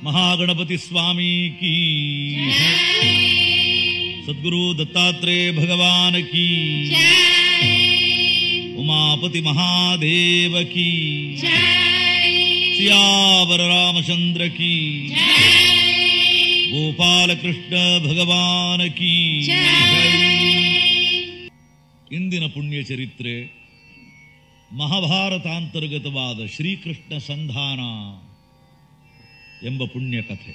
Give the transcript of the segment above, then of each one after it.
महागणपति स्वामी की सदगुरु दत्तात्रेय भगवान की उमापति महादेव की सियावर रामचंद्र की ಗೋಪಾಲ ಕೃಷ್ಣ ಭಗವಾನ ಕೀ ಇಂದಿನ ಪುಣ್ಯ ಚರಿತ್ರೆ ಮಹಾಭಾರತಾಂತರ್ಗತವಾದ ಶ್ರೀಕೃಷ್ಣ ಸಂಧಾನ ಎಂಬ ಪುಣ್ಯ ಕಥೆ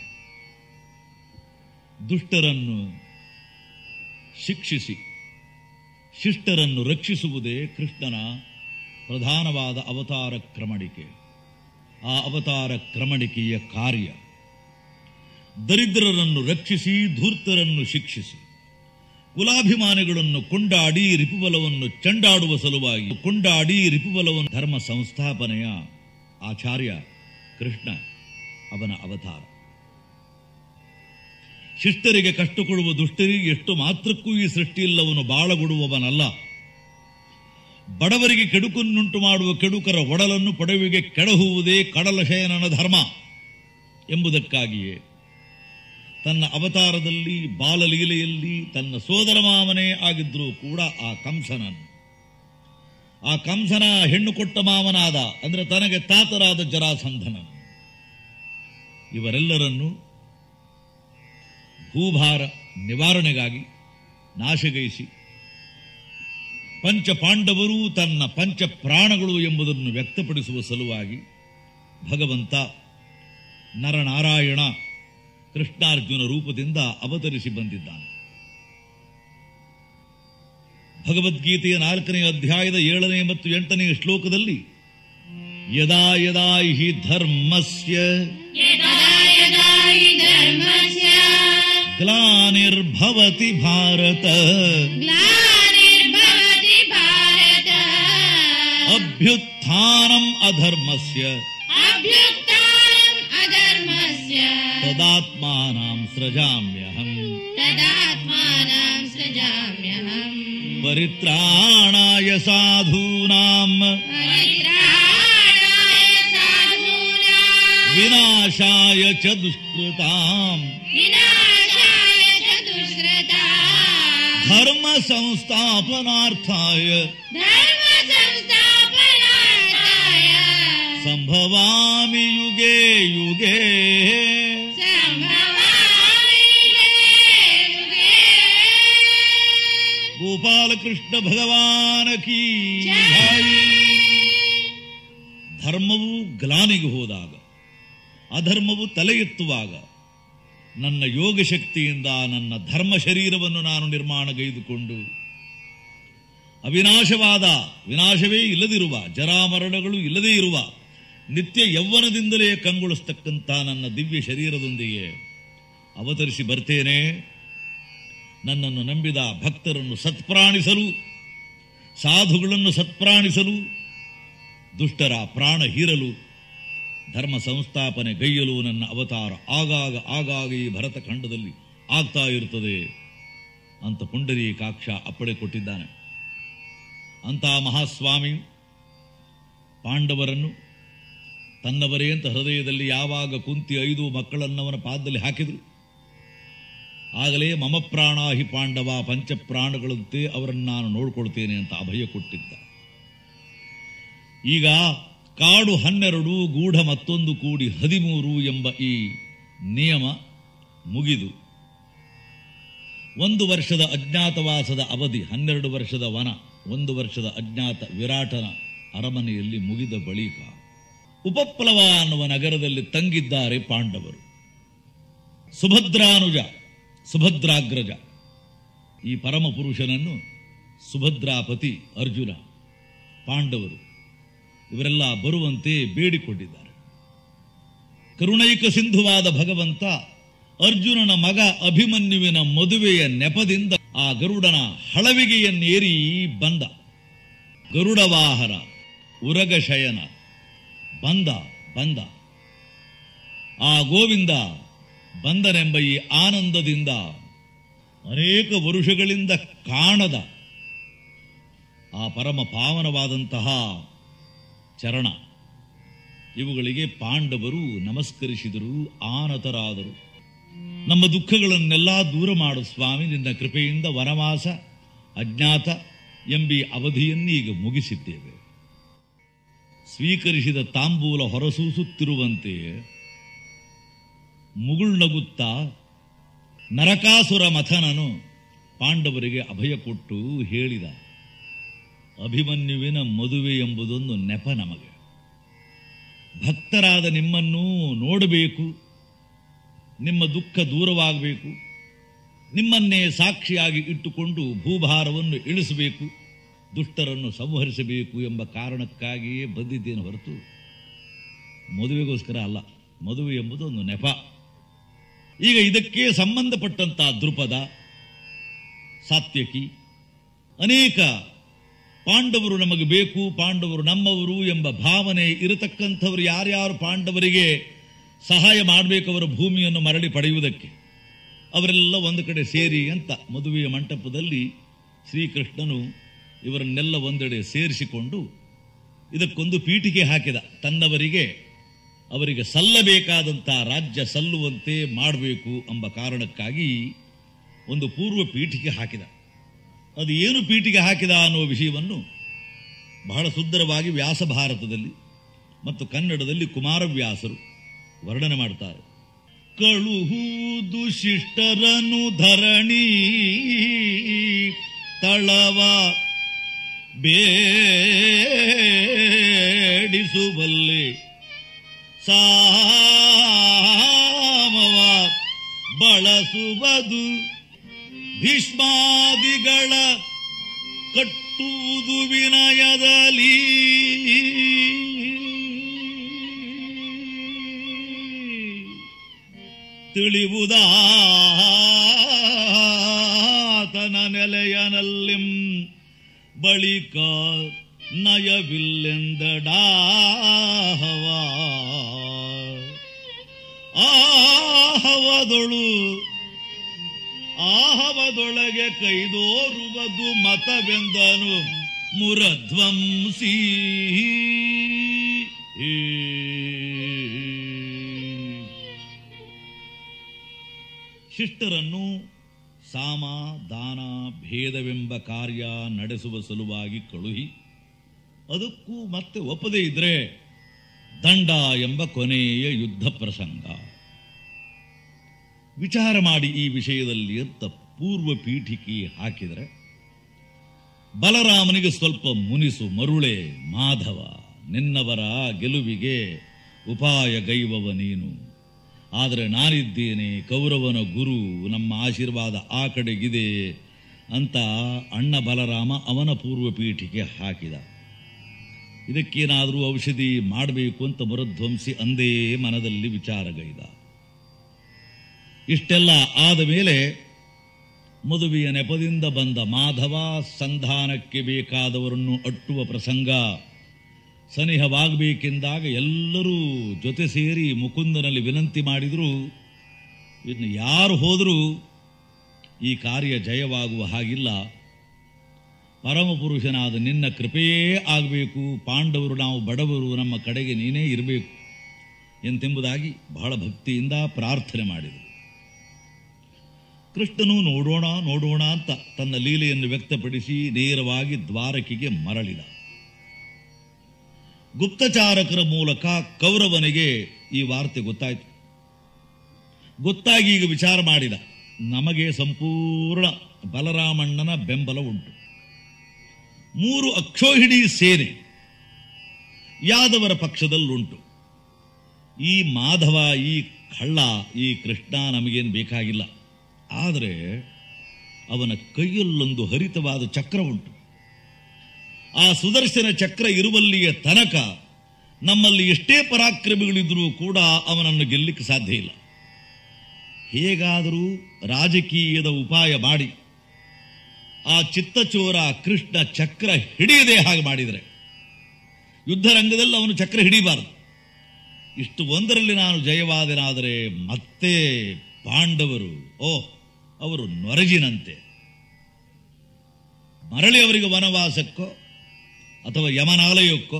ದುಷ್ಟರನ್ನು ಶಿಕ್ಷಿಸಿ ಶಿಷ್ಟರನ್ನು ರಕ್ಷಿಸುವುದೇ ಕೃಷ್ಣನ ಪ್ರಧಾನವಾದ ಅವತಾರ ಕ್ರಮಣಿಕೆ ಆ ಅವತಾರ ಕ್ರಮಣಿಕೆಯ ಕಾರ್ಯ ದರಿದ್ರರನ್ನು ರಕ್ಷಿಸಿ ಧೂರ್ತರನ್ನು ಶಿಕ್ಷಿಸಿ ಕುಲಾಭಿಮಾನಿಗಳನ್ನು ಕೊಂಡಾಡಿ ರಿಪುಬಲವನ್ನು ಚಂಡಾಡುವ ಸಲುವಾಗಿ ಕೊಂಡಾಡಿ ರಿಪುಬಲವನ್ನು ಧರ್ಮ ಸಂಸ್ಥಾಪನೆಯ ಆಚಾರ್ಯ ಕೃಷ್ಣ ಅವನ ಅವತಾರ ಶಿಷ್ಟರಿಗೆ ಕಷ್ಟ ಕೊಡುವ ದುಷ್ಟರಿಗೆ ಎಷ್ಟು ಮಾತ್ರಕ್ಕೂ ಈ ಸೃಷ್ಟಿಯಿಲ್ಲವನು ಬಾಳಗೊಡುವವನಲ್ಲ ಬಡವರಿಗೆ ಕೆಡುಕನ್ನುಂಟು ಮಾಡುವ ಕೆಡುಕರ ಒಡಲನ್ನು ಪಡವಿಗೆ ಕೆಡಹುವುದೇ ಕಡಲ ಶಯನನ ಧರ್ಮ ಎಂಬುದಕ್ಕಾಗಿಯೇ ತನ್ನ ಅವತಾರದಲ್ಲಿ ಬಾಲಲೀಲೆಯಲ್ಲಿ ತನ್ನ ಸೋದರ ಮಾವನೇ ಆಗಿದ್ರೂ ಕೂಡ ಆ ಕಂಸನನ್ನು ಆ ಕಂಸನ ಹೆಣ್ಣು ಕೊಟ್ಟ ಮಾವನಾದ ಅಂದ್ರೆ ತನಗೆ ತಾತರಾದ ಜರಾಸಂಧನನ್ನು ಇವರೆಲ್ಲರನ್ನು ಭೂಭಾರ ನಿವಾರಣೆಗಾಗಿ ನಾಶಗೈಸಿ ಪಂಚ ಪಾಂಡವರು ತನ್ನ ಪಂಚ ಪ್ರಾಣಗಳು ಎಂಬುದನ್ನು ವ್ಯಕ್ತಪಡಿಸುವ ಸಲುವಾಗಿ ಭಗವಂತ ನರನಾರಾಯಣ ಕೃಷ್ಣಾರ್ಜುನ ರೂಪದಿಂದ ಅವತರಿಸಿ ಬಂದಿದ್ದಾನೆ ಭಗವದ್ಗೀತೆಯ ನಾಲ್ಕನೇ ಅಧ್ಯಾಯದ ಏಳನೇ ಮತ್ತು ಎಂಟನೇ ಶ್ಲೋಕದಲ್ಲಿ ಯದಾ ಯದಾ ಹಿ ಧರ್ಮಸ್ಯ यदा यदा हि धर्मस्य ಗ್ಲಾನಿರ್ಭವತಿ ಭಾರತ ग्लानिर्भवति भारत ಅಭ್ಯುತ್ಥಾನಂ ಅಧರ್ಮಸ್ಯ अभ्युत्थानम् अधर्मस्य ತದಾತ್ಮಾನಾಂ ಸೃಜಾಮ್ಯಹಂ तदात्मानां सृजाम्यहम् ಪರಿತ್ರಾಣಾಯ ಸಾಧೂನಾಂ परित्राणाय साधूनां ವಿನಾಶಾಯ ಚ ದುಷ್ಕೃತಾಂ विनाशाय च दुष्कृताम् ಧರ್ಮ ಸಂಸ್ಥಾಪನಾರ್ಥಾಯ धर्मसंस्थापनार्थाय ಸಂಭವಾಮಿ ಯುಗೆ ಯುಗೆ सम्भवामि युगे ಗೋಪಾಲಕೃಷ್ಣ ಭಗವಾನ ಕೀ जय। ಧರ್ಮವು ಗ್ಲಾನಿಗೆ ಹೋದಾಗ ಅಧರ್ಮವು ತಲೆ ಎತ್ತುವಾಗ ನನ್ನ ಯೋಗ ಶಕ್ತಿಯಿಂದ ನನ್ನ ಧರ್ಮ ಶರೀರವನ್ನು ನಾನು ನಿರ್ಮಾಣಗೈದುಕೊಂಡು ಅವಿನಾಶವಾದ ವಿನಾಶವೇ ಇಲ್ಲದಿರುವ ಜರಾಮರಣಗಳು ಇಲ್ಲದೇ ಇರುವ ನಿತ್ಯ ಯೌವನದಿಂದಲೇ ಕಂಗೊಳಿಸ್ತಕ್ಕಂಥ ನನ್ನ ದಿವ್ಯ ಶರೀರದೊಂದಿಗೆ ಅವತರಿಸಿ ಬರ್ತೇನೆ ನನ್ನನ್ನು ನಂಬಿದ ಭಕ್ತರನ್ನು ಸತ್ಪ್ರಾಣಿಸಲು ಸಾಧುಗಳನ್ನು ಸತ್ಪ್ರಾಣಿಸಲು ದುಷ್ಟರ ಪ್ರಾಣ ಹೀರಲು ಧರ್ಮ ಸಂಸ್ಥಾಪನೆ ಗೈಯಲು ನನ್ನ ಅವತಾರ ಆಗಾಗ ಆಗಾಗ ಈ ಭರತ ಖಂಡದಲ್ಲಿ ಆಗ್ತಾ ಇರುತ್ತದೆ ಅಂತ ಪುಂಡರೀಕಾಕ್ಷ ಅಪ್ಪಣೆ ಕೊಟ್ಟಿದ್ದಾನೆ ಅಂತ ಮಹಾಸ್ವಾಮಿ ಪಾಂಡವರನ್ನು ತನ್ನವರೇ ಅಂತ ಹೃದಯದಲ್ಲಿ ಯಾವಾಗ ಕುಂತಿ ಐದು ಮಕ್ಕಳನ್ನವನ ಪಾದದಲ್ಲಿ ಹಾಕಿದರು ಆಗಲೇ ಮಮ ಪ್ರಾಣಾಹಿ ಪಾಂಡವ ಪಂಚಪ್ರಾಣಗಳಂತೆ ಅವರನ್ನು ನಾನು ನೋಡ್ಕೊಳ್ತೇನೆ ಅಂತ ಅಭಯ ಕೊಟ್ಟಿದ್ದ ಈಗ ಕಾಡು ಹನ್ನೆರಡು ಗೂಢ ಮತ್ತೊಂದು ಕೂಡಿ ಹದಿಮೂರು ಎಂಬ ಈ ನಿಯಮ ಮುಗಿದು ಒಂದು ವರ್ಷದ ಅಜ್ಞಾತವಾಸದ ಅವಧಿ ಹನ್ನೆರಡು ವರ್ಷದ ವನ ಒಂದು ವರ್ಷದ ಅಜ್ಞಾತ ವಿರಾಟನ ಅರಮನೆಯಲ್ಲಿ ಮುಗಿದ ಬಳಿಕ ಉಪಪ್ಲವ ಅನ್ನುವ ನಗರದಲ್ಲಿ ತಂಗಿದ್ದಾರೆ ಪಾಂಡವರು ಸುಭದ್ರಾನುಜ ಸುಭದ್ರಾಗ್ರಜ ಈ ಪರಮ ಪುರುಷನನ್ನು ಸುಭದ್ರಾಪತಿ ಅರ್ಜುನ ಪಾಂಡವರು ಇವರೆಲ್ಲ ಬರುವಂತೆ ಬೇಡಿಕೊಂಡಿದ್ದಾರೆ ಕರುಣೈಕ ಸಿಂಧುವಾದ ಭಗವಂತ ಅರ್ಜುನನ ಮಗ ಅಭಿಮನ್ಯುವಿನ ಮದುವೆಯ ನೆಪದಿಂದ ಆ ಗರುಡನ ಹಳವಿಗೆಯನ್ನೇರಿ ಬಂದ ಗರುಡ ವಾಹನ ಉರಗ ಶಯನ ಬಂದ ಬಂದ ಆ ಗೋವಿಂದ ಬಂದನೆಂಬ ಈ ಆನಂದದಿಂದ ಅನೇಕ ವರುಷಗಳಿಂದ ಕಾಣದ ಆ ಪರಮ ಪಾವನವಾದಂತಹ ಚರಣ ಇವುಗಳಿಗೆ ಪಾಂಡವರು ನಮಸ್ಕರಿಸಿದರು ಆನತರಾದರು ನಮ್ಮ ದುಃಖಗಳನ್ನೆಲ್ಲ ದೂರ ಮಾಡು ಸ್ವಾಮಿ ನಿನ್ನ ಕೃಪೆಯಿಂದ ವನವಾಸ ಅಜ್ಞಾತ ಎಂಬಿ ಅವಧಿಯನ್ನೀಗ ಮುಗಿಸಿದ್ದೇವೆ ಸ್ವೀಕರಿಸಿದ ತಾಂಬೂಲ ಹೊರಸೂಸುತ್ತಿರುವಂತೆ ಮುಗುಳ್ನಗುತ್ತಾ ನರಕಾಸುರ ಮಥನನು ಪಾಂಡವರಿಗೆ ಅಭಯ ಕೊಟ್ಟು ಹೇಳಿದ ಅಭಿಮನ್ಯುವಿನ ಮದುವೆ ಎಂಬುದೊಂದು ನೆಪ ನಮಗೆ ಭಕ್ತರಾದ ನಿಮ್ಮನ್ನು ನೋಡಬೇಕು ನಿಮ್ಮ ದುಃಖ ದೂರವಾಗಬೇಕು ನಿಮ್ಮನ್ನೇ ಸಾಕ್ಷಿಯಾಗಿ ಇಟ್ಟುಕೊಂಡು ಭೂಭಾರವನ್ನು ಇಳಿಸಬೇಕು ದುಷ್ಟರನ್ನು ಸಂಹರಿಸಬೇಕು ಎಂಬ ಕಾರಣಕ್ಕಾಗಿಯೇ ಬಂದಿದ್ದೇನೆ ಹೊರತು ಮದುವೆಗೋಸ್ಕರ ಅಲ್ಲ ಮದುವೆ ಎಂಬುದು ಒಂದು ನೆಪ ಈಗ ಇದಕ್ಕೆ ಸಂಬಂಧಪಟ್ಟಂತ ದೃಪದ ಸಾತ್ಯಕಿ ಅನೇಕ ಪಾಂಡವರು ನಮಗೆ ಬೇಕು ಪಾಂಡವರು ನಮ್ಮವರು ಎಂಬ ಭಾವನೆ ಇರತಕ್ಕಂಥವರು ಯಾರ್ಯಾರು ಪಾಂಡವರಿಗೆ ಸಹಾಯ ಮಾಡಬೇಕು ಅವರ ಭೂಮಿಯನ್ನು ಮರಳಿ ಪಡೆಯುವುದಕ್ಕೆ ಅವರೆಲ್ಲ ಒಂದು ಕಡೆ ಸೇರಿ ಅಂತ ಮದುವೆಯ ಮಂಟಪದಲ್ಲಿ ಶ್ರೀಕೃಷ್ಣನು ಇವರನ್ನೆಲ್ಲ ಒಂದೆಡೆ ಸೇರಿಸಿಕೊಂಡು ಇದಕ್ಕೊಂದು ಪೀಠಿಕೆ ಹಾಕಿದ ತನ್ನವರಿಗೆ ಅವರಿಗೆ ಸಲ್ಲಬೇಕಾದಂಥ ರಾಜ್ಯ ಸಲ್ಲುವಂತೆ ಮಾಡಬೇಕು ಎಂಬ ಕಾರಣಕ್ಕಾಗಿ ಒಂದು ಪೂರ್ವ ಪೀಠಿಕೆ ಹಾಕಿದ ಅದು ಏನು ಪೀಠಿಗೆ ಹಾಕಿದ ಅನ್ನುವ ವಿಷಯವನ್ನು ಬಹಳ ಸುಂದರವಾಗಿ ವ್ಯಾಸ ಭಾರತದಲ್ಲಿ ಮತ್ತು ಕನ್ನಡದಲ್ಲಿ ಕುಮಾರವ್ಯಾಸರು ವರ್ಣನೆ ಮಾಡ್ತಾರೆ ಕಳುಹುದು ಶಿಷ್ಟರನು ಧರಣಿ ತಳವ ಬೇಡಿಸುವಲ್ಲೆ ಸಾಮವ ಬಳಸುವುದು ಭೀಷ್ಮಾದಿಗಳ ಕಟ್ಟುವುದು ವಿನಯದಲ್ಲಿ ತಿಳಿವುದಾತನ ನೆಲೆಯನಲ್ಲಿಂ ಬಳಿಕ ನಯವಿಲ್ಲೆಂದಡಾಹವ ಆಹವದೊಳು ಆಹವದೊಳಗೆ ಕೈದೋರುವುದು ಮತವೆಂದನು ಮುರಧ್ವಂಸಿ ಶಿಷ್ಟರನ್ನು ಸಾಮ ದಾನ ಭೇದವೆಂಬ ಕಾರ್ಯ ನಡೆಸುವ ಸಲುವಾಗಿ ಕಳುಹಿ ಅದಕ್ಕೂ ಮತ್ತೆ ಒಪ್ಪದೇ ಇದ್ರೆ ದಂಡ ಎಂಬ ಕೊನೆಯ ಯುದ್ಧ ಪ್ರಸಂಗ ವಿಚಾರ ಮಾಡಿ ಈ ವಿಷಯದಲ್ಲಿ ಅಂತ ಪೂರ್ವ ಪೀಠಿಕೆ ಹಾಕಿದರೆ ಬಲರಾಮನಿಗೆ ಸ್ವಲ್ಪ ಮುನಿಸು ಮರುಳೆ ಮಾಧವ ನಿನ್ನವರ ಗೆಲುವಿಗೆ ಉಪಾಯ ಗೈವವ ನೀನು ಆದರೆ ನಾನಿದ್ದೇನೆ ಕೌರವನ ಗುರು ನಮ್ಮ ಆಶೀರ್ವಾದ ಆ ಕಡೆಗಿದೆ ಅಂತ ಅಣ್ಣ ಬಲರಾಮ ಅವನ ಪೂರ್ವ ಪೀಠಿಕೆ ಹಾಕಿದ ಇದಕ್ಕೇನಾದರೂ ಔಷಧಿ ಮಾಡಬೇಕು ಅಂತ ಮರುಧ್ವಂಸಿ ಅಂದೇ ಮನದಲ್ಲಿ ವಿಚಾರಗೈದ ಇಷ್ಟೆಲ್ಲ ಆದ ಮೇಲೆ ಮದುವೆಯ ನೆಪದಿಂದ ಬಂದ ಮಾಧವ ಸಂಧಾನಕ್ಕೆ ಬೇಕಾದವರನ್ನು ಅಟ್ಟುವ ಪ್ರಸಂಗ ಸನಿಹವಾಗಬೇಕೆಂದಾಗ ಎಲ್ಲರೂ ಜೊತೆ ಸೇರಿ ಮುಕುಂದನಲ್ಲಿ ವಿನಂತಿ ಮಾಡಿದರೂ ಇನ್ನು ಯಾರು ಹೋದರೂ ಈ ಕಾರ್ಯ ಜಯವಾಗುವ ಹಾಗಿಲ್ಲ ಪರಮಪುರುಷನಾದ ನಿನ್ನ ಕೃಪೆಯೇ ಆಗಬೇಕು ಪಾಂಡವರು ನಾವು ಬಡವರು ನಮ್ಮ ಕಡೆಗೆ ನೀನೇ ಇರಬೇಕು ಎಂತೆಂಬುದಾಗಿ ಬಹಳ ಭಕ್ತಿಯಿಂದ ಪ್ರಾರ್ಥನೆ ಮಾಡಿದರು ಕೃಷ್ಣನು ನೋಡೋಣ ನೋಡೋಣ ಅಂತ ತನ್ನ ಲೀಲೆಯನ್ನು ವ್ಯಕ್ತಪಡಿಸಿ ನೇರವಾಗಿ ದ್ವಾರಕಿಗೆ ಮರಳಿದ ಗುಪ್ತಚಾರಕರ ಮೂಲಕ ಕೌರವನಿಗೆ ಈ ವಾರ್ತೆ ಗೊತ್ತಾಯಿತು ಗೊತ್ತಾಗಿ ಈಗ ವಿಚಾರ ಮಾಡಿದ ನಮಗೆ ಸಂಪೂರ್ಣ ಬಲರಾಮಣ್ಣನ ಬೆಂಬಲ ಉಂಟು ಮೂರು ಅಕ್ಷೋಹಿಣಿ ಸೇನೆ ಯಾದವರ ಪಕ್ಷದಲ್ಲುಂಟು ಈ ಮಾಧವ ಈ ಕಳ್ಳ ಈ ಕೃಷ್ಣ ನಮಗೇನು ಬೇಕಾಗಿಲ್ಲ ಆದರೆ ಅವನ ಕೈಯಲ್ಲೊಂದು ಹರಿತವಾದ ಚಕ್ರ ಉಂಟು ಆ ಸುದರ್ಶನ ಚಕ್ರ ಇರುವಲ್ಲಿಯ ತನಕ ನಮ್ಮಲ್ಲಿ ಎಷ್ಟೇ ಪರಾಕ್ರಮಿಗಳಿದ್ರೂ ಕೂಡ ಅವನನ್ನು ಗೆಲ್ಲಲಿಕ್ಕೆ ಸಾಧ್ಯ ಇಲ್ಲ ಹೇಗಾದರೂ ರಾಜಕೀಯದ ಉಪಾಯ ಮಾಡಿ ಆ ಚಿತ್ತಚೋರ ಕೃಷ್ಣ ಚಕ್ರ ಹಿಡಿಯದೆ ಹಾಗೆ ಮಾಡಿದರೆ ಯುದ್ಧರಂಗದಲ್ಲಿ ಅವನು ಚಕ್ರ ಹಿಡಿಬಾರದು ಇಷ್ಟು ಒಂದರಲ್ಲಿ ನಾನು ಜಯವಾದನಾದರೆ ಮತ್ತೆ ಪಾಂಡವರು ಓಹ್ ಅವರು ನೊರಜಿನಂತೆ ಮರಳಿ ಅವರಿಗೆ ವನವಾಸಕ್ಕೋ ಅಥವಾ ಯಮನಾಲಯಕ್ಕೋ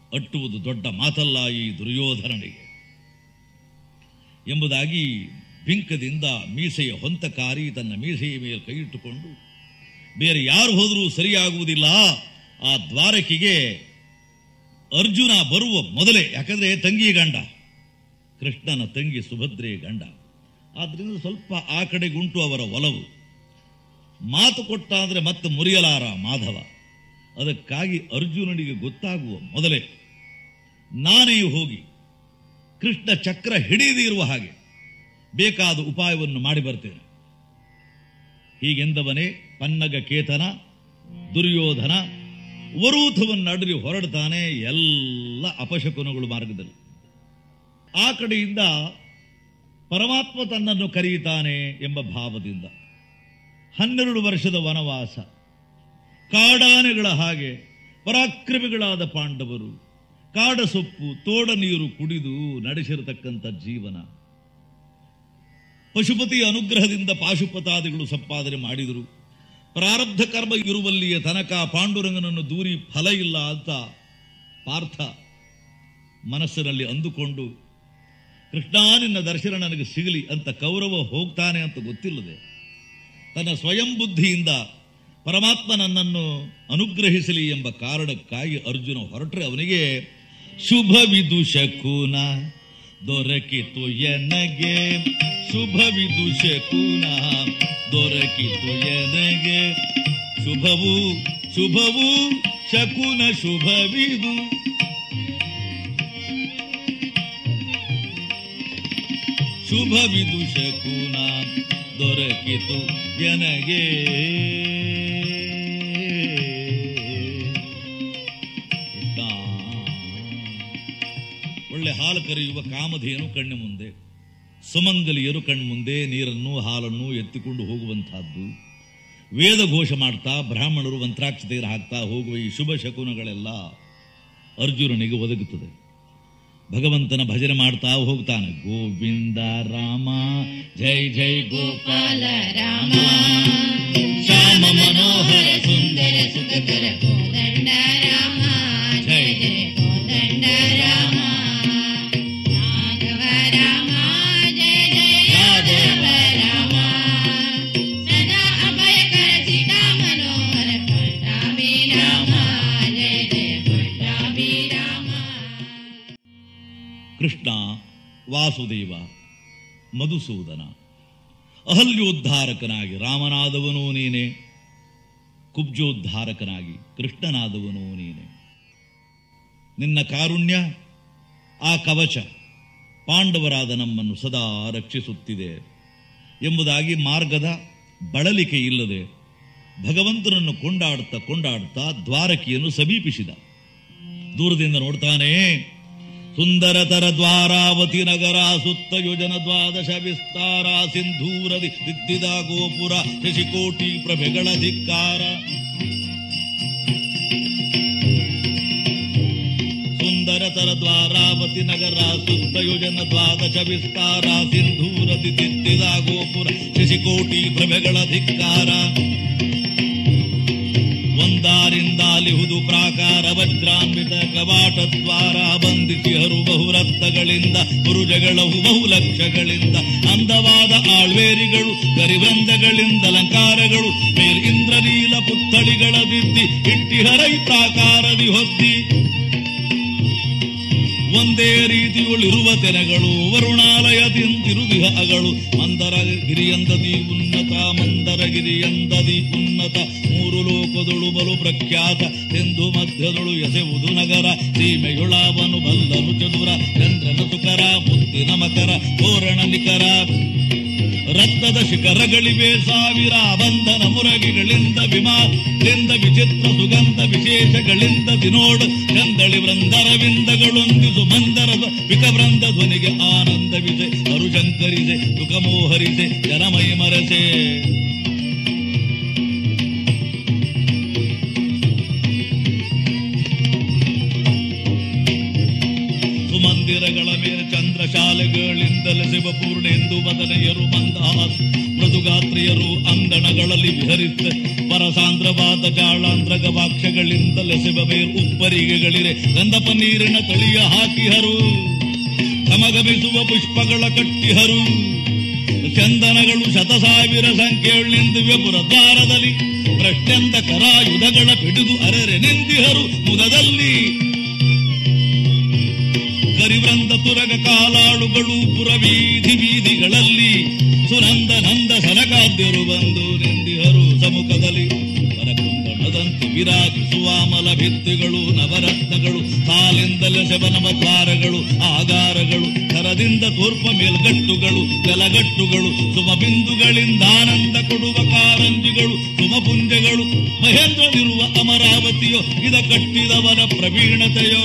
ಅಟ್ಟುವುದು ದೊಡ್ಡ ಮಾತಲ್ಲ ಈ ದುರ್ಯೋಧನನಿಗೆ ಎಂಬುದಾಗಿ ಬಿಂಕದಿಂದ ಮೀಸೆಯ ಹೊಂತಕಾರಿ ತನ್ನ ಮೀಸೆಯ ಮೇಲೆ ಕೈಯಿಟ್ಟುಕೊಂಡು ಬೇರೆ ಯಾರು ಹೋದರೂ ಸರಿಯಾಗುವುದಿಲ್ಲ ಆ ದ್ವಾರಕಿಗೆ ಅರ್ಜುನ ಬರುವ ಮೊದಲೇ ಯಾಕಂದ್ರೆ ತಂಗಿ ಗಂಡ ಕೃಷ್ಣನ ತಂಗಿ ಸುಭದ್ರೆಯ ಗಂಡ ಆದ್ರಿಂದ ಸ್ವಲ್ಪ ಆ ಕಡೆಗುಂಟು ಅವರ ಒಲವು ಮಾತು ಕೊಟ್ಟ ಅಂದ್ರೆ ಮತ್ತೆ ಮುರಿಯಲಾರ ಮಾಧವ ಅದಕ್ಕಾಗಿ ಅರ್ಜುನನಿಗೆ ಗೊತ್ತಾಗುವ ಮೊದಲೇ ನಾನೇ ಹೋಗಿ ಕೃಷ್ಣ ಚಕ್ರ ಹಿಡಿಯದೇ ಇರುವ ಹಾಗೆ ಬೇಕಾದ ಉಪಾಯವನ್ನು ಮಾಡಿ ಬರ್ತೇನೆ ಹೀಗೆಂದವನೇ ಪನ್ನಗ ಕೇತನ ದುರ್ಯೋಧನ ವರೂಥವನ್ನು ಅಡರಿ ಹೊರಡ್ತಾನೆ ಎಲ್ಲ ಅಪಶಕುನಗಳು ಮಾರ್ಗದಲ್ಲಿ ಆ ಕಡೆಯಿಂದ ಪರಮಾತ್ಮ ತನ್ನನ್ನು ಕರೆಯುತ್ತಾನೆ ಎಂಬ ಭಾವದಿಂದ ಹನ್ನೆರಡು ವರ್ಷದ ವನವಾಸ ಕಾಡಾನೆಗಳ ಹಾಗೆ ಪರಾಕ್ರಮಿಗಳಾದ ಪಾಂಡವರು ಕಾಡ ಸೊಪ್ಪು ತೋಡ ನೀರು ಕುಡಿದು ನಡೆಸಿರತಕ್ಕಂಥ ಜೀವನ ಪಶುಪತಿಯ ಅನುಗ್ರಹದಿಂದ ಪಾಶುಪತಾದಿಗಳು ಸಂಪಾದನೆ ಮಾಡಿದರು ಪ್ರಾರಬ್ಧ ಕರ್ಮ ಇರುವಲ್ಲಿಯ ತನಕ ಪಾಂಡುರಂಗನನ್ನು ದೂರಿ ಫಲ ಇಲ್ಲ ಅಂತ ಪಾರ್ಥ ಮನಸ್ಸಿನಲ್ಲಿ ಅಂದುಕೊಂಡು ಕೃಷ್ಣ ನಿನ್ನ ದರ್ಶನ ನನಗೆ ಸಿಗಲಿ ಅಂತ ಕೌರವ ಹೋಗ್ತಾನೆ ಅಂತ ಗೊತ್ತಿಲ್ಲದೆ ತನ್ನ ಸ್ವಯಂ ಬುದ್ಧಿಯಿಂದ ಪರಮಾತ್ಮ ನನ್ನನ್ನು ಅನುಗ್ರಹಿಸಲಿ ಎಂಬ ಕಾರಣಕ್ಕಾಗಿ ಅರ್ಜುನ ಹೊರಟ್ರೆ ಅವನಿಗೆ ಶುಭ ವಿದುಷಕುನ ದೊರಕಿತು ಎನಗೆ ಶುಭ ವಿದುಷಕುನ ದೊರಕಿತು ಎನಗೆ ಶುಭವು ಶುಭವು ಶಕುನ ಶುಭವಿದು ಶುಭ ವಿದುಷಕುನ ದೊರಕಿತು ಎನಗೆ ಕೃಷ್ಣ. ಒಳ್ಳೆ ಹಾಲು ಕರೆಯುವ ಕಾಮಧೇನು ಕಣ್ಣ ಮುಂದೆ ಸುಮಂಗಲಿಯರು ಕಣ್ಮುಂದೆ ನೀರನ್ನು ಹಾಲನ್ನು ಎತ್ತಿಕೊಂಡು ಹೋಗುವಂತಹದ್ದು ವೇದ ಘೋಷ ಮಾಡ್ತಾ ಬ್ರಾಹ್ಮಣರು ಮಂತ್ರಾಕ್ಷತೆಯನ್ನು ಹಾಕ್ತಾ ಹೋಗುವ ಈ ಶುಭ ಶಕುನಗಳೆಲ್ಲ ಅರ್ಜುನನಿಗೆ ಒದಗುತ್ತದೆ ಭಗವಂತನ ಭಜನೆ ಮಾಡ್ತಾ ಹೋಗ್ತಾನೆ ಗೋವಿಂದ ರಾಮ ಜೈ ಜೈ ಗೋಪಾಲ ರಾಮ ಶ್ಯಾಮ ಮನೋಹರ ಸುಂದರ ಸುಖಕರ ಕೋದಂಡ ರಾಮ ಜಯ ಜಯ ಕೋದಂಡ ರಾಮ ರಾಘವ ರಾಮ ಜಯ ಜಯ ಯಾದವ ರಾಮ ಸದಾ ಅಭಯಕರ ಸೀತಾ ಮನೋಹರ ಪಟ್ಟಾಭಿ ರಾಮ ಜಯ ಜಯ ಪಟ್ಟಾಭಿ ರಾಮ ಕೃಷ್ಣ ವಾಸುದೇವ ಮಧುಸೂದನ ಅಹಲ್ಯೋದ್ಧಾರಕನಾಗಿ ರಾಮನಾದವನೂ ನೀನೆ ಕುಬ್ಜೋದ್ಧಾರಕನಾಗಿ ಕೃಷ್ಣನಾದವನೂ ನೀನೆ ನಿನ್ನ ಕಾರುಣ್ಯ ಆ ಕವಚ ಪಾಂಡವರಾದ ನಮ್ಮನ್ನು ಸದಾ ರಕ್ಷಿಸುತ್ತಿದೆ ಎಂಬುದಾಗಿ ಮಾರ್ಗದ ಬಳಲಿಕೆ ಇಲ್ಲದೆ ಭಗವಂತನನ್ನು ಕೊಂಡಾಡ್ತಾ ಕೊಂಡಾಡ್ತಾ ದ್ವಾರಕಿಯನ್ನು ಸಮೀಪಿಸಿದ ದೂರದಿಂದ ನೋಡ್ತಾನೆ ಸುಂದರತರ ದ್ವಾರಾವತಿ ನಗರ ಸುತ್ತ ಯೋಜನ ದ್ವಾದಶ ವಿಸ್ತಾರ ಸಿಂಧೂರದಿ ದಿದ್ದಿದ ಗೋಪುರ ಶಶಿಕೋಟಿ ಪ್ರಭೆಗಳ ಧಿಕ್ಕಾರ ಸುಂದರತರ ದ್ವಾರಾವತಿ ನಗರ ಸುತ್ತ ಯೋಜನ ದ್ವಾದಶ ವಿಸ್ತಾರ ಸಿಂಧೂರದಿ ದಿದ್ದಿದ ಗೋಪುರ ಶಶಿಕೋಟಿ ಪ್ರಭೆಗಳ ಧಿಕ್ಕಾರ ಒಂದಾರಿಂದಾಲಿಹುದು ಪ್ರಾಕಾರ ವಜ್ರಾನ್ವಿತ ಕವಾಟ ದ್ವಾರ ಬಂಧಿಸಿ ಹರು ಬಹುರತ್ನಗಳಿಂದ ಪುರುಜಗಳವು ಬಹು ಲಕ್ಷಗಳಿಂದ ಅಂದವಾದ ಆಳ್ವೇರಿಗಳು ಗರಿವೃಂದಗಳಿಂದ ಅಲಂಕಾರಗಳು ಮೇಲ್ ಇಂದ್ರನೀಲ ಪುತ್ಥಳಿಗಳ ದಿದ್ದಿ ಇಟ್ಟಿಹರೈ ಪ್ರಾಕಾರದಿ ಹೊದ್ದಿ ಒಂದೇ ರೀತಿಯುಳಿರುವ ತೆನೆಗಳು ವರುಣಾಲಯದಿಂದಿರುದಿಹ ಅಗಳು ಮಂದರಗಿರಿಯಂದದಿ ಉನ್ನತ ಮಂದರಗಿರಿಯಂದದಿ ಉನ್ನತ ಮೂರು ಲೋಕದೊಳು ಬಲು ಪ್ರಖ್ಯಾತ ಸಿಂಧು ಮಧ್ಯದೊಳು ಎಸೆವುದು ನಗರ ಸೀಮೆಯೊಳವನು ಬಲ್ಲನು ಚದುರ ಚಂದ್ರನ ಸುಕರ ಮುತ್ತಿನ ಮಕರ ತೋರಣ ನಿಕರ ರಕ್ತದ ಶಿಖರಗಳಿವೆ ಸಾವಿರ ಬಂಧನ ಮುರಗಿಗಳಿಂದ ವಿಮಾದಿಂದ ವಿಚಿತ್ರ ಸುಗಂಧ ವಿಶೇಷಗಳಿಂದ ದಿನೋಡ್ ಚಂದಳಿ ವೃಂದರವಿಂದಗಳೊಂದಿಸು ಮಂದರದ ವಿಕವೃಂದ ಧ್ವನಿಗೆ ಆನಂದ ವಿಜೆ ಅರುಶಂಕರಿಸೆ ಸುಖಮೋಹರಿಸೆ ಜನಮೈ ಮರಸೆ ಸುಮಂದಿರಗಳ ಮೇಲೆ ಚಂದ್ರಶಾಲೆಗಳಿಂದಲೇ ಶಿವಪೂರ್ಣೆಂದು ಬದನೆಯರು ಮಂದಹಾಸ ಮೃದುಗಾತ್ರಿಯರು ಅಂಗಣಗಳಲ್ಲಿ ವಿಹರಿಸ ಪರಸಾಂದ್ರವಾದ ಜಾಳಾಂದ್ರ ಗವಾಕ್ಷಗಳಿಂದಲೆಸೆಬೆ ಉಪ್ಪರಿಗೆಗಳಿರೆ ಗಂಧಪ ನೀರಿನ ತಳಿಯ ಹಾಕಿಹರು ಘಮಘಮಿಸುವ ಪುಷ್ಪಗಳ ಕಟ್ಟಿಹರು ಚಂದನಗಳು ಶತಸಾವಿರ ಸಂಖ್ಯೆಯುಳ್ಳಿಂದಿವೆ ಪುರದ್ವಾರದಲ್ಲಿ ಪ್ರಶ್ನೆಂದ ಕರಾಯುಧಗಳ ಪಿಡಿದು ಅರೆರೆ ನಿಂದಿಹರು ಮುದದಲ್ಲಿ ಕರಿವೃಂದ ತುರಗ ಕಾಲಾಳುಗಳು ಪುರವೀಧಿ ಬೀದಿಗಳಲ್ಲಿ ಸುನಂದ ನಂದ ಸನಕಾದ್ಯರು ಬಂದು ನಿಂದಿಹರು ಸಮ್ಮುಖದಲ್ಲಿ ಪರಕುಂದಣದಂತೆ ವಿರಾಜಿಸುವಾಮಲ ಭಿತ್ತಿಗಳು ನವರತ್ನಗಳು ಸಾಲಿಂದಲೇ ಶಬನಮ ದ್ವಾರಗಳು ಆಗಾರಗಳು ಕರದಿಂದ ತೋರ್ಪ ಮೇಲ್ಗಟ್ಟುಗಳು ಜಲಗಟ್ಟುಗಳು ಸುಮಬಿಂದುಗಳಿಂದ ಆನಂದ ಕೊಡುವ ಕಾರಂಜಿಗಳು ಸುಮಪುಂಜಗಳು ಮಹೇಂದ್ರನಿರುವ ಅಮರಾವತಿಯೋ ಇದ ಕಟ್ಟಿದವನ ಪ್ರವೀಣತೆಯೋ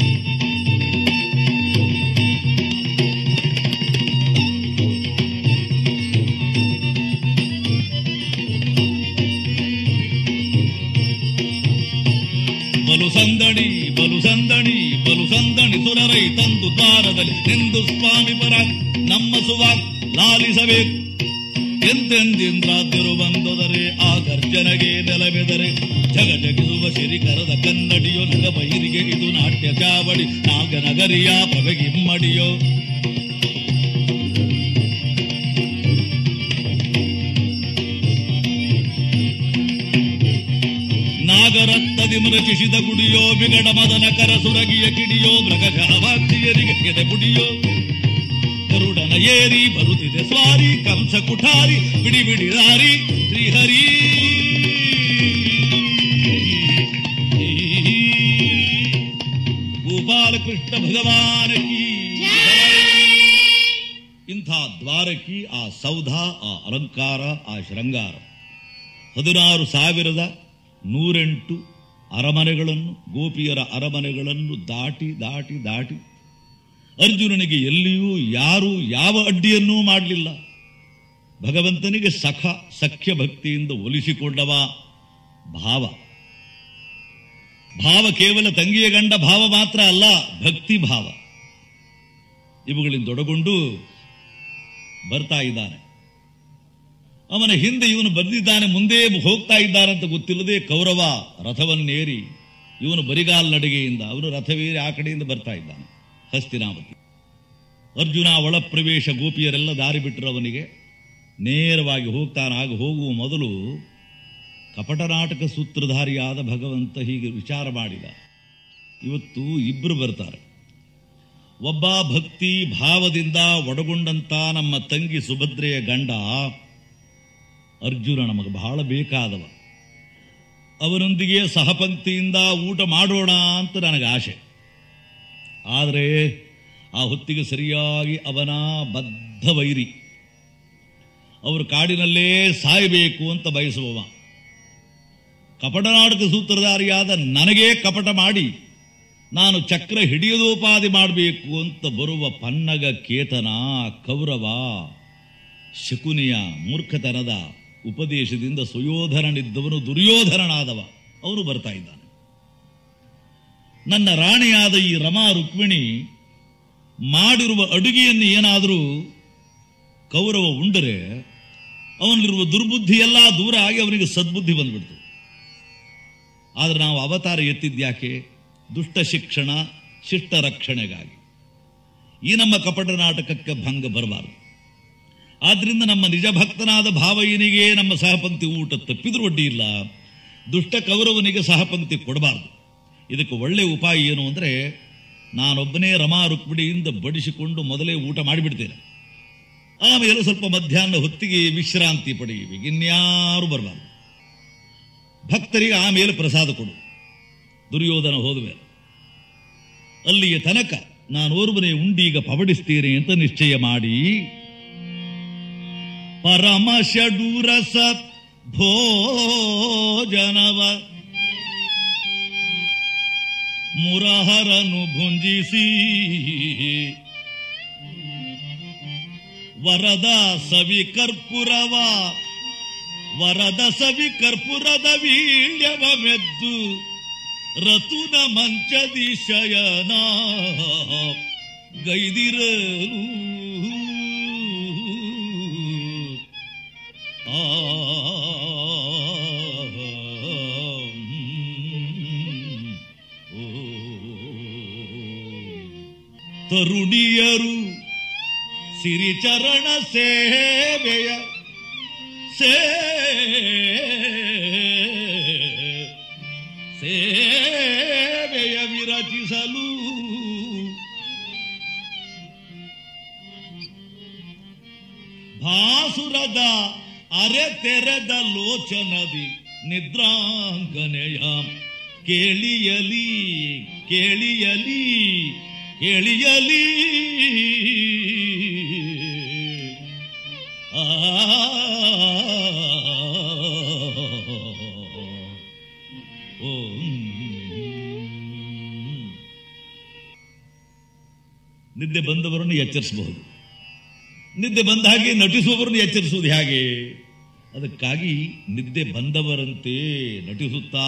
ಬಲು ಸಂದಣಿ ಬಲು ಸಂದಣಿ ಬಲು ಸಂದಣಿ ಸುರರೈ ತಂದು ದ್ವಾರದಲ್ಲಿ ನಿಂದು ಸ್ವಾಮಿ ಪರ ನಮ್ಮ ಸುವಾಕ್ ಲಾಲಿಸಬೇಕು ಎಂತೆಂದಿಂದ್ರಾದ್ಯರು ಬಂದದರೆ ಆ ಗರ್ಜನೆಗೆ ನೆಲವೆದರೆ ಜಗ ಜಗಿಸುವ ಸಿರಿಕರದ ಕನ್ನಡಿಯೋ ನಗ ಬೈರಿಗೆ ಇದು ನಾಟ್ಯ ಚಾವಡಿ ನಾಗನಗರಿಯ ಪ್ರಭೆಗಿಮ್ಮಡಿಯೋ ನಾಗರತ್ನದಿ ಮೃಚಿಸಿದ ಗುಡಿಯೋ ಬಿಗಡ ಮದನ ಕರ ಸುರಗಿಯ ಕಿಡಿಯೋ ಮೃಗಶಾವಾಕ್ತಿಯರಿಗೆ ಕೆದೆ ಗುಡಿಯೋ ಗರುಡನ ಏರಿ ಬರುತ್ತಿದೆ ಸ್ವಾರಿ ಕಂಸ ಕುಠಾರಿ ಬಿಡಿ ಬಿಡಿ ದಾರಿ ಶ್ರೀಹರಿ ಗೋಪಾಲಕೃಷ್ಣ ಭಗವಾನ ಕಿ ಇಂಥ ದ್ವಾರಕಿ ಆ ಸೌಧ ಆ ಅಲಂಕಾರ ಆ ಶೃಂಗಾರ ಹದಿನಾರು ಸಾವಿರದ ನೂರೆಂಟು ಅರಮನೆಗಳನ್ನು ಗೋಪಿಯರ ಅರಮನೆಗಳನ್ನು ದಾಟಿ ದಾಟಿ ದಾಟಿ ಅರ್ಜುನನಿಗೆ ಎಲ್ಲಿಯೂ ಯಾರೂ ಯಾವ ಅಡ್ಡಿಯನ್ನೂ ಮಾಡಲಿಲ್ಲ ಭಗವಂತನಿಗೆ ಸಖ ಸಖ್ಯ ಭಕ್ತಿಯಿಂದ ಒಲಿಸಿಕೊಂಡವ ಭಾವ ಭಾವ ಕೇವಲ ತಂಗಿಯ ಗಂಡ ಭಾವ ಮಾತ್ರ ಅಲ್ಲ ಭಕ್ತಿ ಭಾವ ಇವುಗಳಿಂದೊಡಗೊಂಡು ಬರ್ತಾ ಇದ್ದಾನೆ ಅವನ ಹಿಂದೆ ಇವನು ಬಂದಿದ್ದಾನೆ ಮುಂದೆ ಹೋಗ್ತಾ ಇದ್ದಾನಂತ ಗೊತ್ತಿಲ್ಲದೆ ಕೌರವ ರಥವನ್ನೇರಿ ಇವನು ಬರಿಗಾಲ್ ನಡಿಗೆಯಿಂದ ಅವನು ರಥವೇರಿ ಆ ಕಡೆಯಿಂದ ಬರ್ತಾ ಇದ್ದಾನೆ ಹಸ್ತಿನಾವತಿ ಅರ್ಜುನ ಒಳ ಪ್ರವೇಶ ಗೋಪಿಯರೆಲ್ಲ ದಾರಿ ಬಿಟ್ಟರು ಅವನಿಗೆ ನೇರವಾಗಿ ಹೋಗ್ತಾನೆ ಆಗ ಹೋಗುವ ಮೊದಲು ಕಪಟ ನಾಟಕ ಸೂತ್ರಧಾರಿಯಾದ ಭಗವಂತ ಹೀಗೆ ವಿಚಾರ ಮಾಡಿದ ಇವತ್ತು ಇಬ್ಬರು ಬರ್ತಾರೆ ಒಬ್ಬ ಭಕ್ತಿ ಭಾವದಿಂದ ಒಡಗೊಂಡಂತ ನಮ್ಮ ತಂಗಿ ಸುಭದ್ರೆಯ ಗಂಡ ಅರ್ಜುನ ನಮಗೆ ಬಹಳ ಬೇಕಾದವ ಅವನೊಂದಿಗೆ ಸಹಪಂಕ್ತಿಯಿಂದ ಊಟ ಮಾಡೋಣ ಅಂತ ನನಗೆ ಆಸೆ ಆದರೆ ಆ ಹೊತ್ತಿಗೆ ಸರಿಯಾಗಿ ಅವನ ಬದ್ಧ ವೈರಿ ಅವರು ಕಾಡಿನಲ್ಲೇ ಸಾಯಬೇಕು ಅಂತ ಬಯಸುವವ ಕಪಟನಾಟಕ ಸೂತ್ರಧಾರಿಯಾದ ನನಗೇ ಕಪಟ ಮಾಡಿ ನಾನು ಚಕ್ರ ಹಿಡಿಯದೋಪಾದಿ ಮಾಡಬೇಕು ಅಂತ ಬರುವ ಪನ್ನಗ ಕೇತನ ಕೌರವ ಶಕುನಿಯ ಮೂರ್ಖತನದ ಉಪದೇಶದಿಂದ ಸುಯೋಧನನಿದ್ದವನು ದುರ್ಯೋಧನನಾದವ ಅವನು ಬರ್ತಾ ಇದ್ದಾನೆ ನನ್ನ ರಾಣಿಯಾದ ಈ ರಮಾ ರುಕ್ಮಿಣಿ ಮಾಡಿರುವ ಅಡುಗೆಯನ್ನು ಏನಾದರೂ ಕೌರವ ಉಂಡರೆ ಅವನಲ್ಲಿರುವ ದುರ್ಬುದ್ಧಿ ಎಲ್ಲ ದೂರ ಆಗಿ ಅವನಿಗೆ ಸದ್ಬುದ್ಧಿ ಬಂದ್ಬಿಡ್ತು ಆದರೆ ನಾವು ಅವತಾರ ಎತ್ತಿದ್ಯಾಕೆ ದುಷ್ಟ ಶಿಕ್ಷಣ ಶಿಷ್ಟ ರಕ್ಷಣೆಗಾಗಿ ಈ ನಮ್ಮ ಕಪಟ ನಾಟಕಕ್ಕೆ ಭಂಗ ಬರಬಾರದು ಆದ್ರಿಂದ ನಮ್ಮ ನಿಜ ಭಕ್ತನಾದ ಭಾವಯ್ಯನಿಗೆ ನಮ್ಮ ಸಹಪಂಕ್ತಿ ಊಟ ತಪ್ಪಿದ್ರೂ ಒಡ್ಡಿ ಇಲ್ಲ ದುಷ್ಟ ಕೌರವನಿಗೆ ಸಹಪಂಕ್ತಿ ಕೊಡಬಾರದು ಇದಕ್ಕೆ ಒಳ್ಳೆ ಉಪಾಯ ಏನು ಅಂದರೆ ನಾನೊಬ್ಬನೇ ರಮಾ ರುಕ್ಮಿಣಿಯಿಂದ ಬಡಿಸಿಕೊಂಡು ಮೊದಲೇ ಊಟ ಮಾಡಿಬಿಡ್ತೇನೆ ಆಮೇಲೆ ಸ್ವಲ್ಪ ಮಧ್ಯಾಹ್ನ ಹೊತ್ತಿಗೆ ವಿಶ್ರಾಂತಿ ಪಡೆಯುವೆ ಇನ್ಯಾರು ಬರಬಾರ್ದು ಭಕ್ತರಿಗೆ ಆಮೇಲೆ ಪ್ರಸಾದ ಕೊಡು ದುರ್ಯೋಧನ ಹೋದ ಮೇಲೆ ಅಲ್ಲಿಯ ತನಕ ನಾನೋರ್ವನೇ ಉಂಡೀಗ ಪವಡಿಸ್ತೀನಿ ಅಂತ ನಿಶ್ಚಯ ಮಾಡಿ ಪರಮ ಷಡೂರಸ ಭೋಜನವ ಮುರಹರನು ಭುಂಜಿಸಿ ವರದ ಸವಿ ಕರ್ಪುರವ ವರದ ಸವಿ ಕರ್ಪುರದ ವೀಳ್ಯವ ಮೆದ್ದು ರತುನ ಮಂಚದಿ ಶಯನ ಗೈದಿರಲು ತರುಣಿಯರು ಸಿರಿಚರಣ ಸೇವೆಯ ಸೇ ಸೇವೆಯ ವಿರಚಿಸಲು ಭಾಸುರದ ಅರೆ ತೆರೆದ ಲೋಚನದಿ ನಿದ್ರಾಂಗನೆಯ ಕೇಳಿಯಲಿ ಕೇಳಿಯಲಿ ಕೇಳಿಯಲಿ ಆ ಓ ನಿದ್ದೆ ಬಂದವರನ್ನು ಎಚ್ಚರಿಸಬಹುದು ನಿದ್ದೆ ಬಂದ ಹಾಗೆ ನಟಿಸುವವರನ್ನು ಎಚ್ಚರಿಸುವುದು ಹೇಗೆ ಅದಕ್ಕಾಗಿ ನಿದ್ದೆ ಬಂದವರಂತೆ ನಟಿಸುತ್ತಾ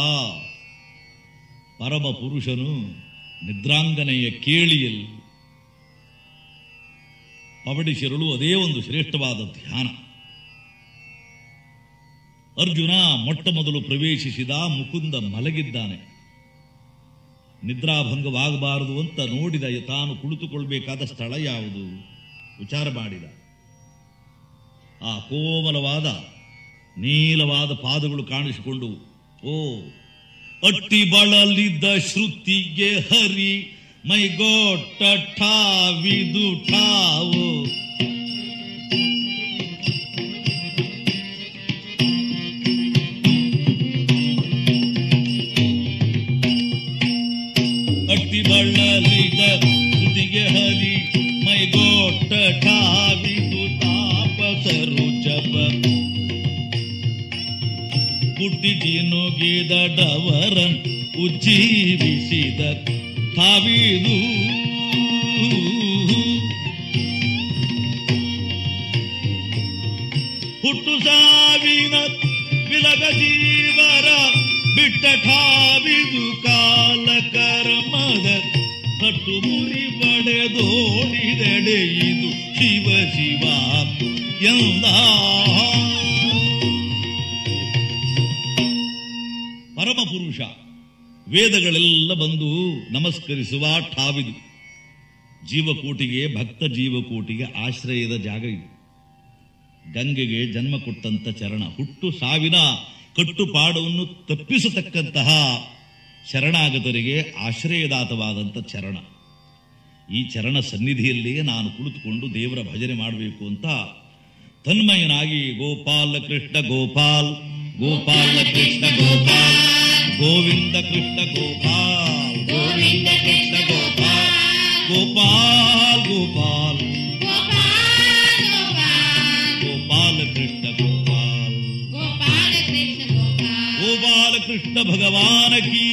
ಪರಮ ಪುರುಷನು ನಿದ್ರಾಂಗನೆಯ ಕೇಳಿಯಲ್ಲಿ ಪವಡಿಸಿರಲು ಅದೇ ಒಂದು ಶ್ರೇಷ್ಠವಾದ ಧ್ಯಾನ ಅರ್ಜುನ ಮೊಟ್ಟ ಮೊದಲು ಪ್ರವೇಶಿಸಿದ ಮುಕುಂದ ಮಲಗಿದ್ದಾನೆ ನಿದ್ರಾಭಂಗವಾಗಬಾರದು ಅಂತ ನೋಡಿದ ತಾನು ಕುಳಿತುಕೊಳ್ಬೇಕಾದ ಸ್ಥಳ ಯಾವುದು ವಿಚಾರ ಮಾಡಿದ ಆ ಕೋಮಲವಾದ ನೀಲವಾದ ಪಾದಗಳು ಕಾಣಿಸಿಕೊಂಡು ಓ ಅಟ್ಟಿ ಬಳಲಿದ್ದ ಶ್ರುತಿಗೆ ಹರಿ ಮೈಗೋಟ ಠಾವಿದು ಠಾವು ಅಟ್ಟಿ ಬಳಲಿದ ಶ್ರುತಿಗೆ ಹರಿ ಮೈಗೋಟ ಠಾವಿದು ತಾಪಸರು ಜಪ ಹುಟ್ಟಿಜಿ ನುಗಿದ ಡವರನ್ ಉಜ್ಜೀವಿಸಿದ ತಾವಿದು ಹುಟ್ಟು ಸಾವಿನ ಬಿಲಗ ಜೀವರ ಬಿಟ್ಟ ಠಾವಿದು ಕಾಲ ಕರ್ಮದ ಕಟ್ಟು ಮುರಿ ಬಡೆದೋಡಿದೆಡೆ ಇದು ಶಿವ ಶಿವ ಎಂದ ಪರಮ ಪುರುಷ ವೇದಗಳೆಲ್ಲ ಬಂದು ನಮಸ್ಕರಿಸುವ ಠಾವಿದು ಜೀವಕೋಟಿಗೆ ಭಕ್ತ ಜೀವಕೋಟಿಗೆ ಆಶ್ರಯದ ಜಾಗ ಇದು ಗಂಗೆಗೆ ಜನ್ಮ ಕೊಟ್ಟಂತ ಚರಣ ಹುಟ್ಟು ಸಾವಿನ ಕಟ್ಟುಪಾಡವನ್ನು ತಪ್ಪಿಸತಕ್ಕಂತಹ ಶರಣಾಗತರಿಗೆ ಆಶ್ರಯದಾತವಾದಂಥ ಚರಣ ಈ ಚರಣ ಸನ್ನಿಧಿಯಲ್ಲಿಯೇ ನಾನು ಕುಳಿತುಕೊಂಡು ದೇವರ ಭಜನೆ ಮಾಡಬೇಕು ಅಂತ ತನ್ಮಯನಾಗಿ ಗೋಪಾಲ ಕೃಷ್ಣ ಗೋಪಾಲ್ ಗೋಪಾಲ ಕೃಷ್ಣ ಗೋಪಾಲ್ ಗೋವಿಂದ ಕೃಷ್ಣ ಗೋಪಾಲ್ ಗೋವಿಂದ ಕೃಷ್ಣ ಗೋಪಾಲ್ ಗೋಪಾಲ್ ಗೋಪಾಲ್ ಗೋಪಾಲ್ ಗೋಪಾಲ್ ಗೋಪಾಲ ಕೃಷ್ಣ ಗೋಪಾಲ್ ಗೋಪಾಲ ಕೃಷ್ಣ ಗೋಪಾಲ್ ಗೋಪಾಲ ಕೃಷ್ಣ ಭಗವಾನ ಕೀ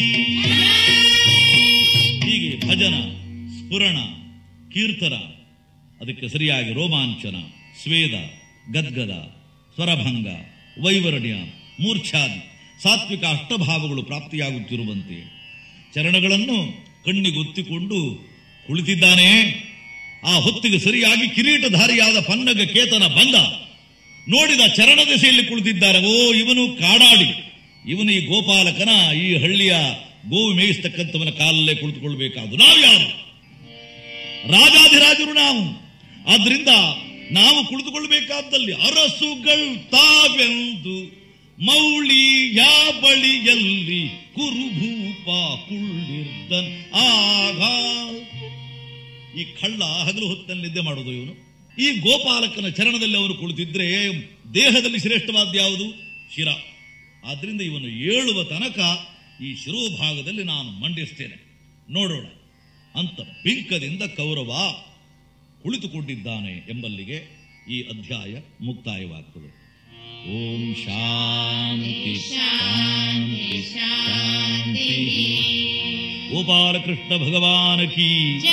ಹೀಗೆ ಭಜನ ಸ್ಫುರಣ ಕೀರ್ತನ ಅದಕ್ಕೆ ಸರಿಯಾಗಿ ರೋಮಾಂಚನ ಸ್ವೇದ ಗದ್ಗದ ಸ್ವರಭಂಗ ವೈವರ್ಣ್ಯ ಮೂರ್ಛಾದಿ ಸಾತ್ವಿಕ ಅಷ್ಟಭಾವಗಳು ಪ್ರಾಪ್ತಿಯಾಗುತ್ತಿರುವಂತೆ ಚರಣಗಳನ್ನು ಕಣ್ಣಿಗೊತ್ತಿಕೊಂಡು ಕುಳಿತಿದ್ದಾನೆ ಆ ಹೊತ್ತಿಗೆ ಸರಿಯಾಗಿ ಕಿರೀಟಧಾರಿಯಾದ ಪನ್ನಗ ಕೇತನ ಬಂದ ನೋಡಿದ ಚರಣ ದೆಸೆಯಲ್ಲಿ ಕುಳಿತಿದ್ದಾರೆ ಓ ಇವನು ಕಾಡಾಡಿ ಇವನು ಈ ಗೋಪಾಲಕನ ಈ ಹಳ್ಳಿಯ ಗೋವು ಮೇಯಿಸ್ತಕ್ಕಂಥವನ ಕಾಲಲ್ಲೇ ಕುಳಿತುಕೊಳ್ಬೇಕಾದ್ದು ನಾವು ಯಾರು ರಾಜಾಧಿರಾಜರು ನಾವು ಆದ್ರಿಂದ ನಾವು ಕುಳಿತುಕೊಳ್ಬೇಕಾದಲ್ಲಿ ಅರಸುಗಳು ತಾವೆಂದು ಮೌಳಿಯ ಬಳಿಯಲ್ಲಿ ಕುರುಭೂಪ ಕುಳ್ಳಿರ್ದನ್ ಆಗ ಈ ಕಳ್ಳ ಹಗಲು ಹೊತ್ತಲ್ಲಿ ನಿದ್ದೆ ಮಾಡೋದು ಇವನು ಈ ಗೋಪಾಲಕನ ಚರಣದಲ್ಲಿ ಅವನು ಕುಳಿತಿದ್ರೆ ದೇಹದಲ್ಲಿ ಶ್ರೇಷ್ಠವಾದ ಯಾವುದು ಶಿರ ಆದ್ರಿಂದ ಇವನು ಏಳುವ ತನಕ ಈ ಶಿರೋಭಾಗದಲ್ಲಿ ನಾನು ಮಂಡಿಸ್ತೇನೆ ನೋಡೋಣ ಅಂತ ಬಿಂಕದಿಂದ ಕೌರವ ಕುಳಿತುಕೊಂಡಿದ್ದಾನೆ ಎಂಬಲ್ಲಿಗೆ ಈ ಅಧ್ಯಾಯ ಮುಕ್ತಾಯವಾಗ್ತದೆ ಓಂ ಶಾಂತಿ ಶಾಂತಿ ಶಾಂತಿ ಗೋಪಾಲಕೃಷ್ಣ ಭಗವಾನ ಕೀ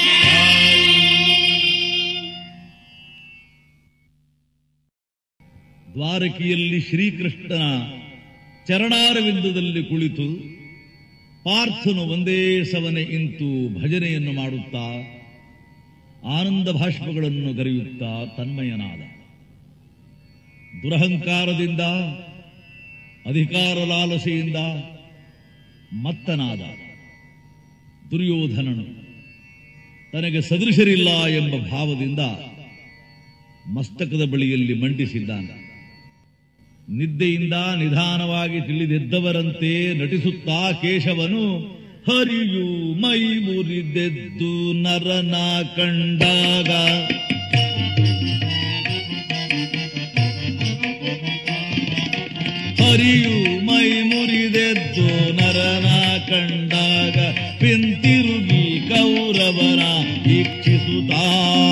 ದ್ವಾರಕಿಯಲ್ಲಿ ಶ್ರೀಕೃಷ್ಣನ ಚರಣಾರವಿಂದದಲ್ಲಿ ಕುಳಿತು ಪಾರ್ಥನು ಒಂದೇ ಸವನೆ ಇಂತು ಭಜನೆಯನ್ನು ಮಾಡುತ್ತಾ ಆನಂದ ಭಾಷ್ಪಗಳನ್ನು ಗರೆಯುತ್ತಾ ತನ್ಮಯನಾದ ದುರಹಂಕಾರದಿಂದ ಅಧಿಕಾರ ಲಾಲಸೆಯಿಂದ ಮತ್ತನಾದ ದುರ್ಯೋಧನನು ತನಗೆ ಸದೃಶರಿಲ್ಲ ಎಂಬ ಭಾವದಿಂದ ಮಸ್ತಕದ ಬಳಿಯಲ್ಲಿ ಮಂಡಿಸಿದ್ದಾನೆ ನಿದ್ದೆಯಿಂದ ನಿಧಾನವಾಗಿ ತಿಳಿದೆದ್ದವರಂತೆ ನಟಿಸುತ್ತಾ ಕೇಶವನು ಹರಿಯು ಮೈ ಮುರಿದೆದ್ದು ನರನ ಕಂಡಾಗ ಹರಿಯು ಮೈ ಮುರಿದೆದ್ದು ನರನ ಕಂಡಾಗ ಪಿಂತಿರುಗಿ ಕೌರವನ ಈಕ್ಷಿಸುತ್ತಾ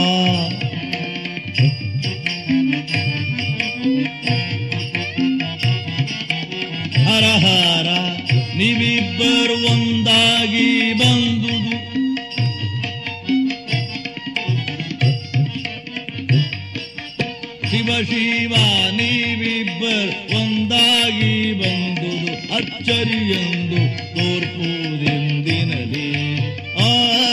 ಹರ ಹರ ನೀವಿಬ್ಬರು ಒಂದಾಗಿ ಬಂದುದು ಶಿವ ಶಿವ ನೀವಿಬ್ಬರು ಒಂದಾಗಿ ಬಂದುದು ಅಚ್ಚರಿಯೆಂದು ತೋರ್ಪುದೆಂದಿನಲಿ ಆ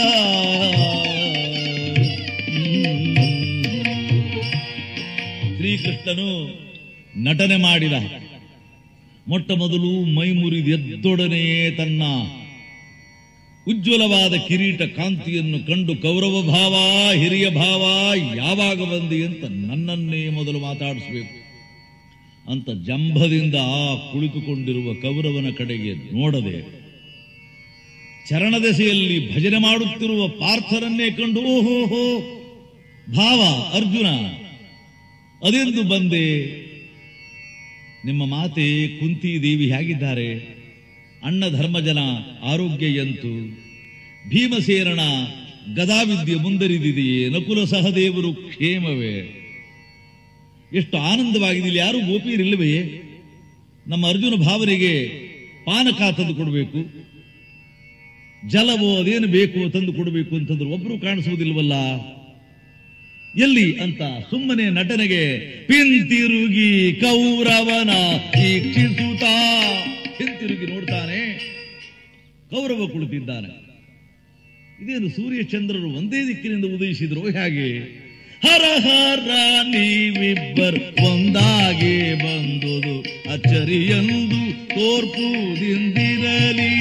ಶ್ರೀಕೃಷ್ಣನು ನಟನೆ ಮಾಡಿದ ಮೊಟ್ಟ ಮೊದಲು ಮೈ ಮುರಿದೆದ್ದೊಡನೆಯೇ ತನ್ನ ಉಜ್ವಲವಾದ ಕಿರೀಟ ಕಾಂತಿಯನ್ನು ಕಂಡು ಕೌರವ ಭಾವ ಹಿರಿಯ ಭಾವ ಯಾವಾಗ ಬಂದಿ ಅಂತ ನನ್ನನ್ನೇ ಮೊದಲು ಮಾತಾಡಿಸಬೇಕು ಅಂತ ಜಂಭದಿಂದ ಆ ಕುಳಿತುಕೊಂಡಿರುವ ಕೌರವನ ಕಡೆಗೆ ನೋಡದೆ ಚರಣದೆಸೆಯಲ್ಲಿ ಭಜನೆ ಮಾಡುತ್ತಿರುವ ಪಾರ್ಥನನ್ನೇ ಕಂಡು ಓಹೋಹೋ ಭಾವ ಅರ್ಜುನ ಅದೆಂದು ಬಂದೆ ನಿಮ್ಮ ಮಾತೆ ಕುಂತಿ ದೇವಿ ಹೇಗಿದ್ದಾರೆ ಅಣ್ಣ ಧರ್ಮಜನ ಆರೋಗ್ಯ ಎಂತು ಭೀಮಸೇನನ ಗದಾವಿದ್ಯೆ ಮುಂದರಿದಿದೆಯೇ ನಕುಲ ಸಹದೇವರು ಕ್ಷೇಮವೇ ಎಷ್ಟು ಆನಂದವಾಗಿದೆ ಇಲ್ಲಿ ಯಾರು ಗೋಪಿಯರಿಲ್ಲವೇ ನಮ್ಮ ಅರ್ಜುನ ಭಾವನೆಗೆ ಪಾನಕ ತಂದು ಕೊಡಬೇಕು ಜಲವೋ ಅದೇನು ಬೇಕು ತಂದು ಕೊಡಬೇಕು ಅಂತಂದ್ರೆ ಒಬ್ಬರು ಕಾಣಿಸುವುದಿಲ್ವಲ್ಲ ಎಲ್ಲಿ ಅಂತ ಸುಮ್ಮನೆ ನಟನೆಗೆ ಪಿಂತಿರುಗಿ ಕೌರವನ ಈಕ್ಷಿಸುತ್ತಾ ಹಿಂತಿರುಗಿ ನೋಡ್ತಾನೆ ಕೌರವ ಕುಳಿತಿದ್ದಾನೆ ಇದೇನು ಸೂರ್ಯ ಚಂದ್ರರು ಒಂದೇ ದಿಕ್ಕಿನಿಂದ ಉದಯಿಸಿದ್ರು ಹೇಗೆ ಹರ ಹರ ನೀವಿಬ್ಬರು ಒಂದಾಗಿ ಬಂದುದು ಅಚ್ಚರಿಯಂದು ತೋರ್ಪುದಿಂದಿರಲಿ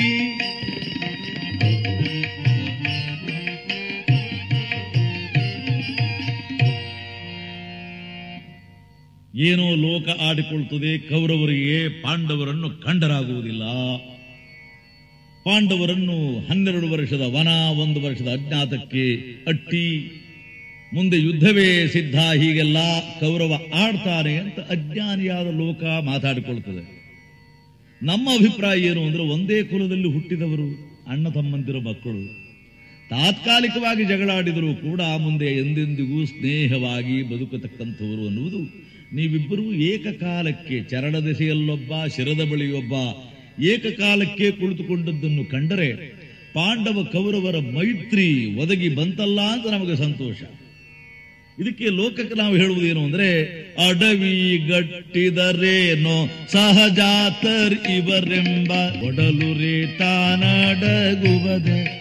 ಏನೋ ಲೋಕ ಆಡಿಕೊಳ್ತದೆ ಕೌರವರಿಗೆ ಪಾಂಡವರನ್ನು ಕಂಡರಾಗುವುದಿಲ್ಲ ಪಾಂಡವರನ್ನು ಹನ್ನೆರಡು ವರ್ಷದ ವನ ಒಂದು ವರ್ಷದ ಅಜ್ಞಾತಕ್ಕೆ ಅಟ್ಟಿ ಮುಂದೆ ಯುದ್ಧವೇ ಸಿದ್ಧ ಹೀಗೆಲ್ಲ ಕೌರವ ಆಡ್ತಾನೆ ಅಂತ ಅಜ್ಞಾನಿಯಾದ ಲೋಕ ಮಾತಾಡಿಕೊಳ್ತದೆ ನಮ್ಮ ಅಭಿಪ್ರಾಯ ಏನು ಅಂದ್ರೆ ಒಂದೇ ಕುಲದಲ್ಲಿ ಹುಟ್ಟಿದವರು ಅಣ್ಣ ತಮ್ಮಂದಿರ ಮಕ್ಕಳು ತಾತ್ಕಾಲಿಕವಾಗಿ ಜಗಳಾಡಿದರೂ ಕೂಡ ಮುಂದೆ ಎಂದೆಂದಿಗೂ ಸ್ನೇಹವಾಗಿ ಬದುಕತಕ್ಕಂಥವರು ಅನ್ನುವುದು ನೀವಿಬ್ಬರೂ ಏಕಕಾಲಕ್ಕೆ ಚರಣ ದೆಸೆಯಲ್ಲೊಬ್ಬ ಶಿರದ ಬಳಿಯೊಬ್ಬ ಏಕಕಾಲಕ್ಕೆ ಕುಳಿತುಕೊಂಡದ್ದನ್ನು ಕಂಡರೆ ಪಾಂಡವ ಕೌರವರ ಮೈತ್ರಿ ಒದಗಿ ಬಂತಲ್ಲ ಅಂತ ನಮಗೆ ಸಂತೋಷ ಇದಕ್ಕೆ ಲೋಕಕ್ಕೆ ನಾವು ಹೇಳುವುದೇನು ಅಂದ್ರೆ ಅಡವಿ ಗಟ್ಟಿದರೇನೋ ಸಹಜಾತರ್ ಇವರೆಂಬ ಒಡಲು ರೇ ತಾನಡಗುವದೆ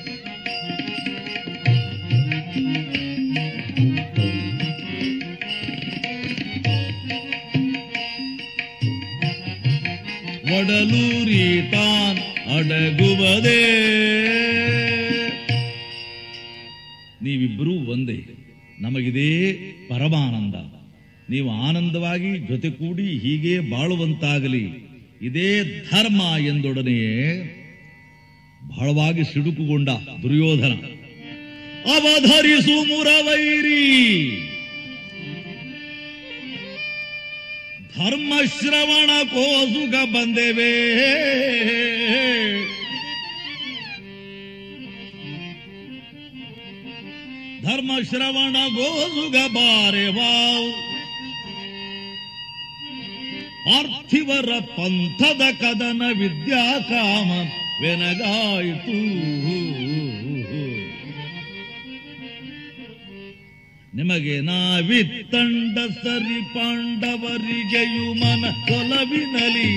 ಒಡಲೂರಿ ತಾನ್ ಅಡಗುವದೇ ನೀವಿಬ್ಬರೂ ಒಂದೇ ನಮಗಿದೇ ಪರಮಾನಂದ ನೀವು ಆನಂದವಾಗಿ ಜೊತೆ ಕೂಡಿ ಹೀಗೆ ಬಾಳುವಂತಾಗಲಿ ಇದೇ ಧರ್ಮ ಎಂದೊಡನೆಯೇ ಬಹಳವಾಗಿ ಸಿಡುಕುಗೊಂಡ ದುರ್ಯೋಧನ ಅವಧರಿಸು ಮುರವೈರಿ ಧರ್ಮ ಶ್ರವಣ ಕೋಸುಗ ಬಂದೆವೇ ಧರ್ಮ ಶ್ರವಣ ಗೋಸುಗ ಬಾರೆ ವಾವ್ ಪಾರ್ಥಿವರ ಪಂಥದ ಕದನ ವಿದ್ಯಾಕಾಮ ವೆನಗಾಯಿತು ನಿಮಗೆ ನಾವಿತ್ತಂಡ ಸರಿ ಪಾಂಡವರಿಗೆಯು ಮನ ಕೊಲವಿನಲಿ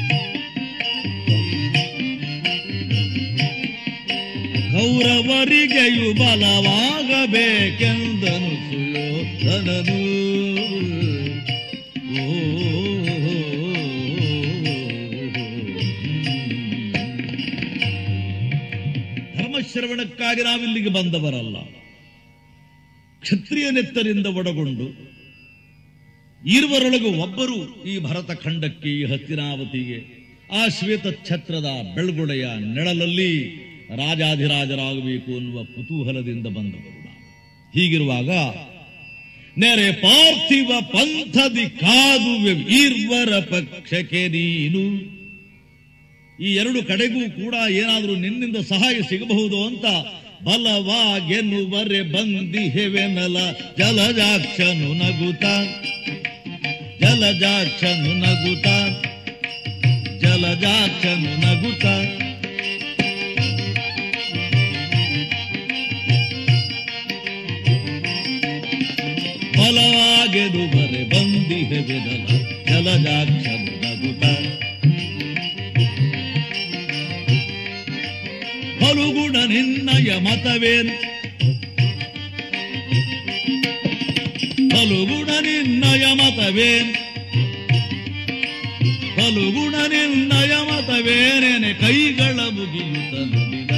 ಕೌರವರಿಗೆಯು ಬಲವಾಗಬೇಕೆಂದನು ಸುಯೋಧನನು ಓ ಧರ್ಮಶ್ರವಣಕ್ಕಾಗಿ ನಾವಿಲ್ಲಿಗೆ ಬಂದವರಲ್ಲ ಕ್ಷತ್ರಿಯನೆತ್ತರಿಂದ ಒಡಗೊಂಡು ಇರುವರೊಳಗೆ ಒಬ್ಬರು ಈ ಭರತ ಖಂಡಕ್ಕೆ ಈ ಹಸ್ತಿನಾವತಿಗೆ ಆ ಶ್ವೇತ ಛತ್ರದ ಬೆಳ್ಗೊಡೆಯ ನೆಳಲಲ್ಲಿ ರಾಜಾಧಿರಾಜರಾಗಬೇಕು ಅನ್ನುವ ಕುತೂಹಲದಿಂದ ಬಂದವರು ನಾವು ಹೀಗಿರುವಾಗ ನೆರೆ ಪಾರ್ಥಿವ ಪಂಥದಿ ಕಾದುವೆ ಈರ್ವರ ಪಕ್ಷಕ್ಕೆ ನೀನು ಈ ಎರಡು ಕಡೆಗೂ ಕೂಡ ಏನಾದರೂ ನಿನ್ನಿಂದ ಸಹಾಯ ಸಿಗಬಹುದು ಅಂತ ಬಲವಾಗೆನ್ನುವರೆ ಬಂದಿಹೆವೆನಲ ಜಲಜಾಕ್ಷನು ನಗುತ್ತ ಜಲಜಾಕ್ಷನು ನಗುತ್ತ ಜಲಜಾಕ್ಷನು ನಗುತ್ತ ಬಲವಾಗೆನುವರೆ ಬಂದಿಹೆವೆನಲ ಜಲಜಾಕ್ಷನು ನಗುತ್ತ ಫಲುಗುಣ ನಿನ್ನಯ ಮತವೇನ್ ಫಲುಗುಣ ನಿನ್ನಯ ಮತವೇನ್ ಫಲುಗುಣ ನಿನ್ನಯ ಮತವೇನೇನೆ ಕೈಗಳ ಮುಗಿಯುತ್ತ ನುಡಿದ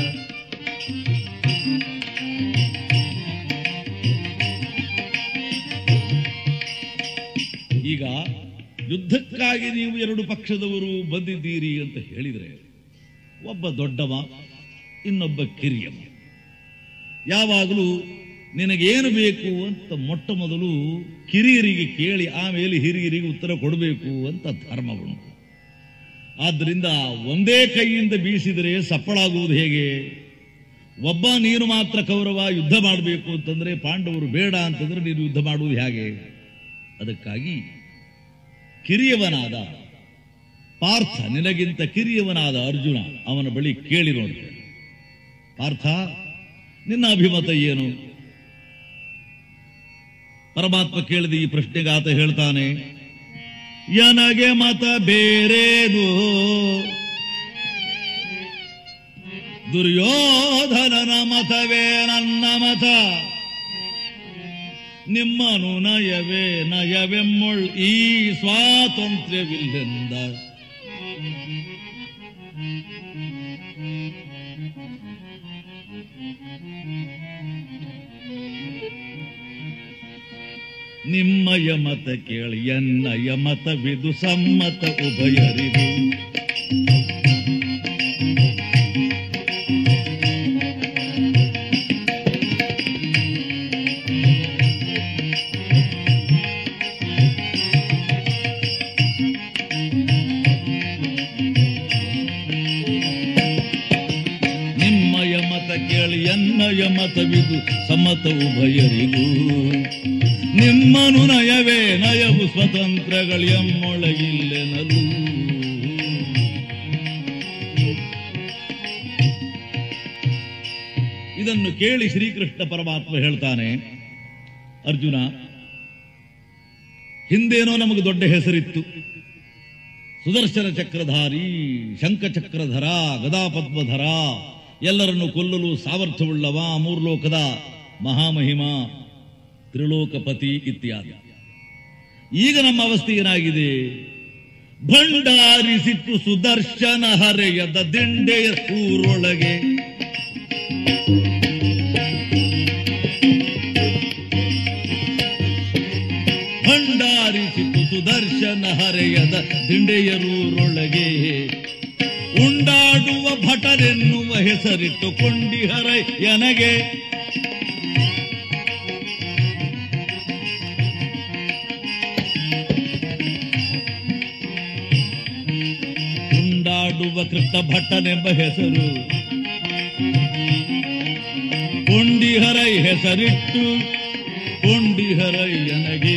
ಈಗ ಯುದ್ಧಕ್ಕಾಗಿ ನೀವು ಎರಡು ಪಕ್ಷದವರು ಬಂದಿದ್ದೀರಿ ಅಂತ ಹೇಳಿದರೆ ಒಬ್ಬ ದೊಡ್ಡವ ಇನ್ನೊಬ್ಬ ಕಿರಿಯವ ಯಾವಾಗಲೂ ನಿನಗೇನು ಬೇಕು ಅಂತ ಮೊಟ್ಟ ಮೊದಲು ಕಿರಿಯರಿಗೆ ಕೇಳಿ ಆಮೇಲೆ ಹಿರಿಯರಿಗೆ ಉತ್ತರ ಕೊಡಬೇಕು ಅಂತ ಧರ್ಮ ಉಂಟು ಆದ್ದರಿಂದ ಒಂದೇ ಕೈಯಿಂದ ಬೀಸಿದರೆ ಸಪ್ಪಳಾಗುವುದು ಹೇಗೆ ಒಬ್ಬ ನೀನು ಮಾತ್ರ ಕೌರವ ಯುದ್ಧ ಮಾಡಬೇಕು ಅಂತಂದ್ರೆ ಪಾಂಡವರು ಬೇಡ ಅಂತಂದ್ರೆ ನೀನು ಯುದ್ಧ ಮಾಡುವುದು ಹೇಗೆ ಅದಕ್ಕಾಗಿ ಕಿರಿಯವನಾದ ಪಾರ್ಥ ನಿನಗಿಂತ ಕಿರಿಯವನಾದ ಅರ್ಜುನ ಅವನ ಬಳಿ ಕೇಳಿ ನೋಡಿ ಪಾರ್ಥ ನಿನ್ನ ಅಭಿಮತ ಏನು ಪರಮಾತ್ಮ ಕೇಳಿದ ಈ ಪ್ರಶ್ನೆಗೆ ಆತ ಹೇಳ್ತಾನೆ ನನಗೆ ಮತ ಬೇರೇನು ದುರ್ಯೋಧನನ ಮತವೇ ನನ್ನ ಮತ ನಿಮ್ಮನು ನಯವೇ ನಯವೆಮ್ಮೊಳ್ ಈ ಸ್ವಾತಂತ್ರ್ಯವಿಲ್ಲೆಂದ ನಿಮ್ಮಯ ಮತ ಕೇಳಿ ಎನ್ನಯ ಮತವಿದು ಸಮ್ಮತ ಉಭಯರಿದು ನಿಮ್ಮಯ ಮತ ಕೇಳಿ ಎನ್ನಯ ಮತವಿದು ಸಮ್ಮತ ಉಭಯರಿಗೂ ನಿಮ್ಮನು ನಯವೇ ನಯವು ಸ್ವತಂತ್ರಗಳು ಎಮ್ಮೊಳಗಿಲ್ಲೆನಲು ಇದನ್ನು ಕೇಳಿ ಶ್ರೀಕೃಷ್ಣ ಪರಮಾತ್ಮ ಹೇಳ್ತಾನೆ ಅರ್ಜುನ ಹಿಂದೇನೋ ನಮಗೆ ದೊಡ್ಡ ಹೆಸರಿತ್ತು ಸುದರ್ಶನ ಚಕ್ರಧಾರಿ ಶಂಖಚಕ್ರಧರ ಗದಾಪದ್ಮಧರ ಎಲ್ಲರನ್ನು ಕೊಲ್ಲಲು ಸಾಮರ್ಥ್ಯವುಳ್ಳವ ಮೂರ್ಲೋಕದ ಮಹಾಮಹಿಮ ತ್ರಿಲೋಕಪತಿ ಇತ್ಯಾದಿ ಈಗ ನಮ್ಮ ಅವಸ್ಥೆ ಏನಾಗಿದೆ ಭಂಡಾರಿಸಿತ್ತು ಸುದರ್ಶನ ಹರೆಯದ ದಿಂಡೆಯ ಊರೊಳಗೆ ಭಂಡಾರಿಸಿತು ಸುದರ್ಶನ ಹರೆಯದ ದಿಂಡೆಯರೂರೊಳಗೆ ಉಂಡಾಡುವ ಭಟರೆನ್ನುವ ಹೆಸರಿಟ್ಟು ಕೊಂಡಿಹರ ಎನಗೆ ಉಂಡಾಡುವ ಕೃತ ಭಟ್ಟನೆಂಬ ಹೆಸರು ಕೊಂಡಿಹರೈ ಹೆಸರಿಟ್ಟು ಕೊಂಡಿಹರೈ ಎನಗೆ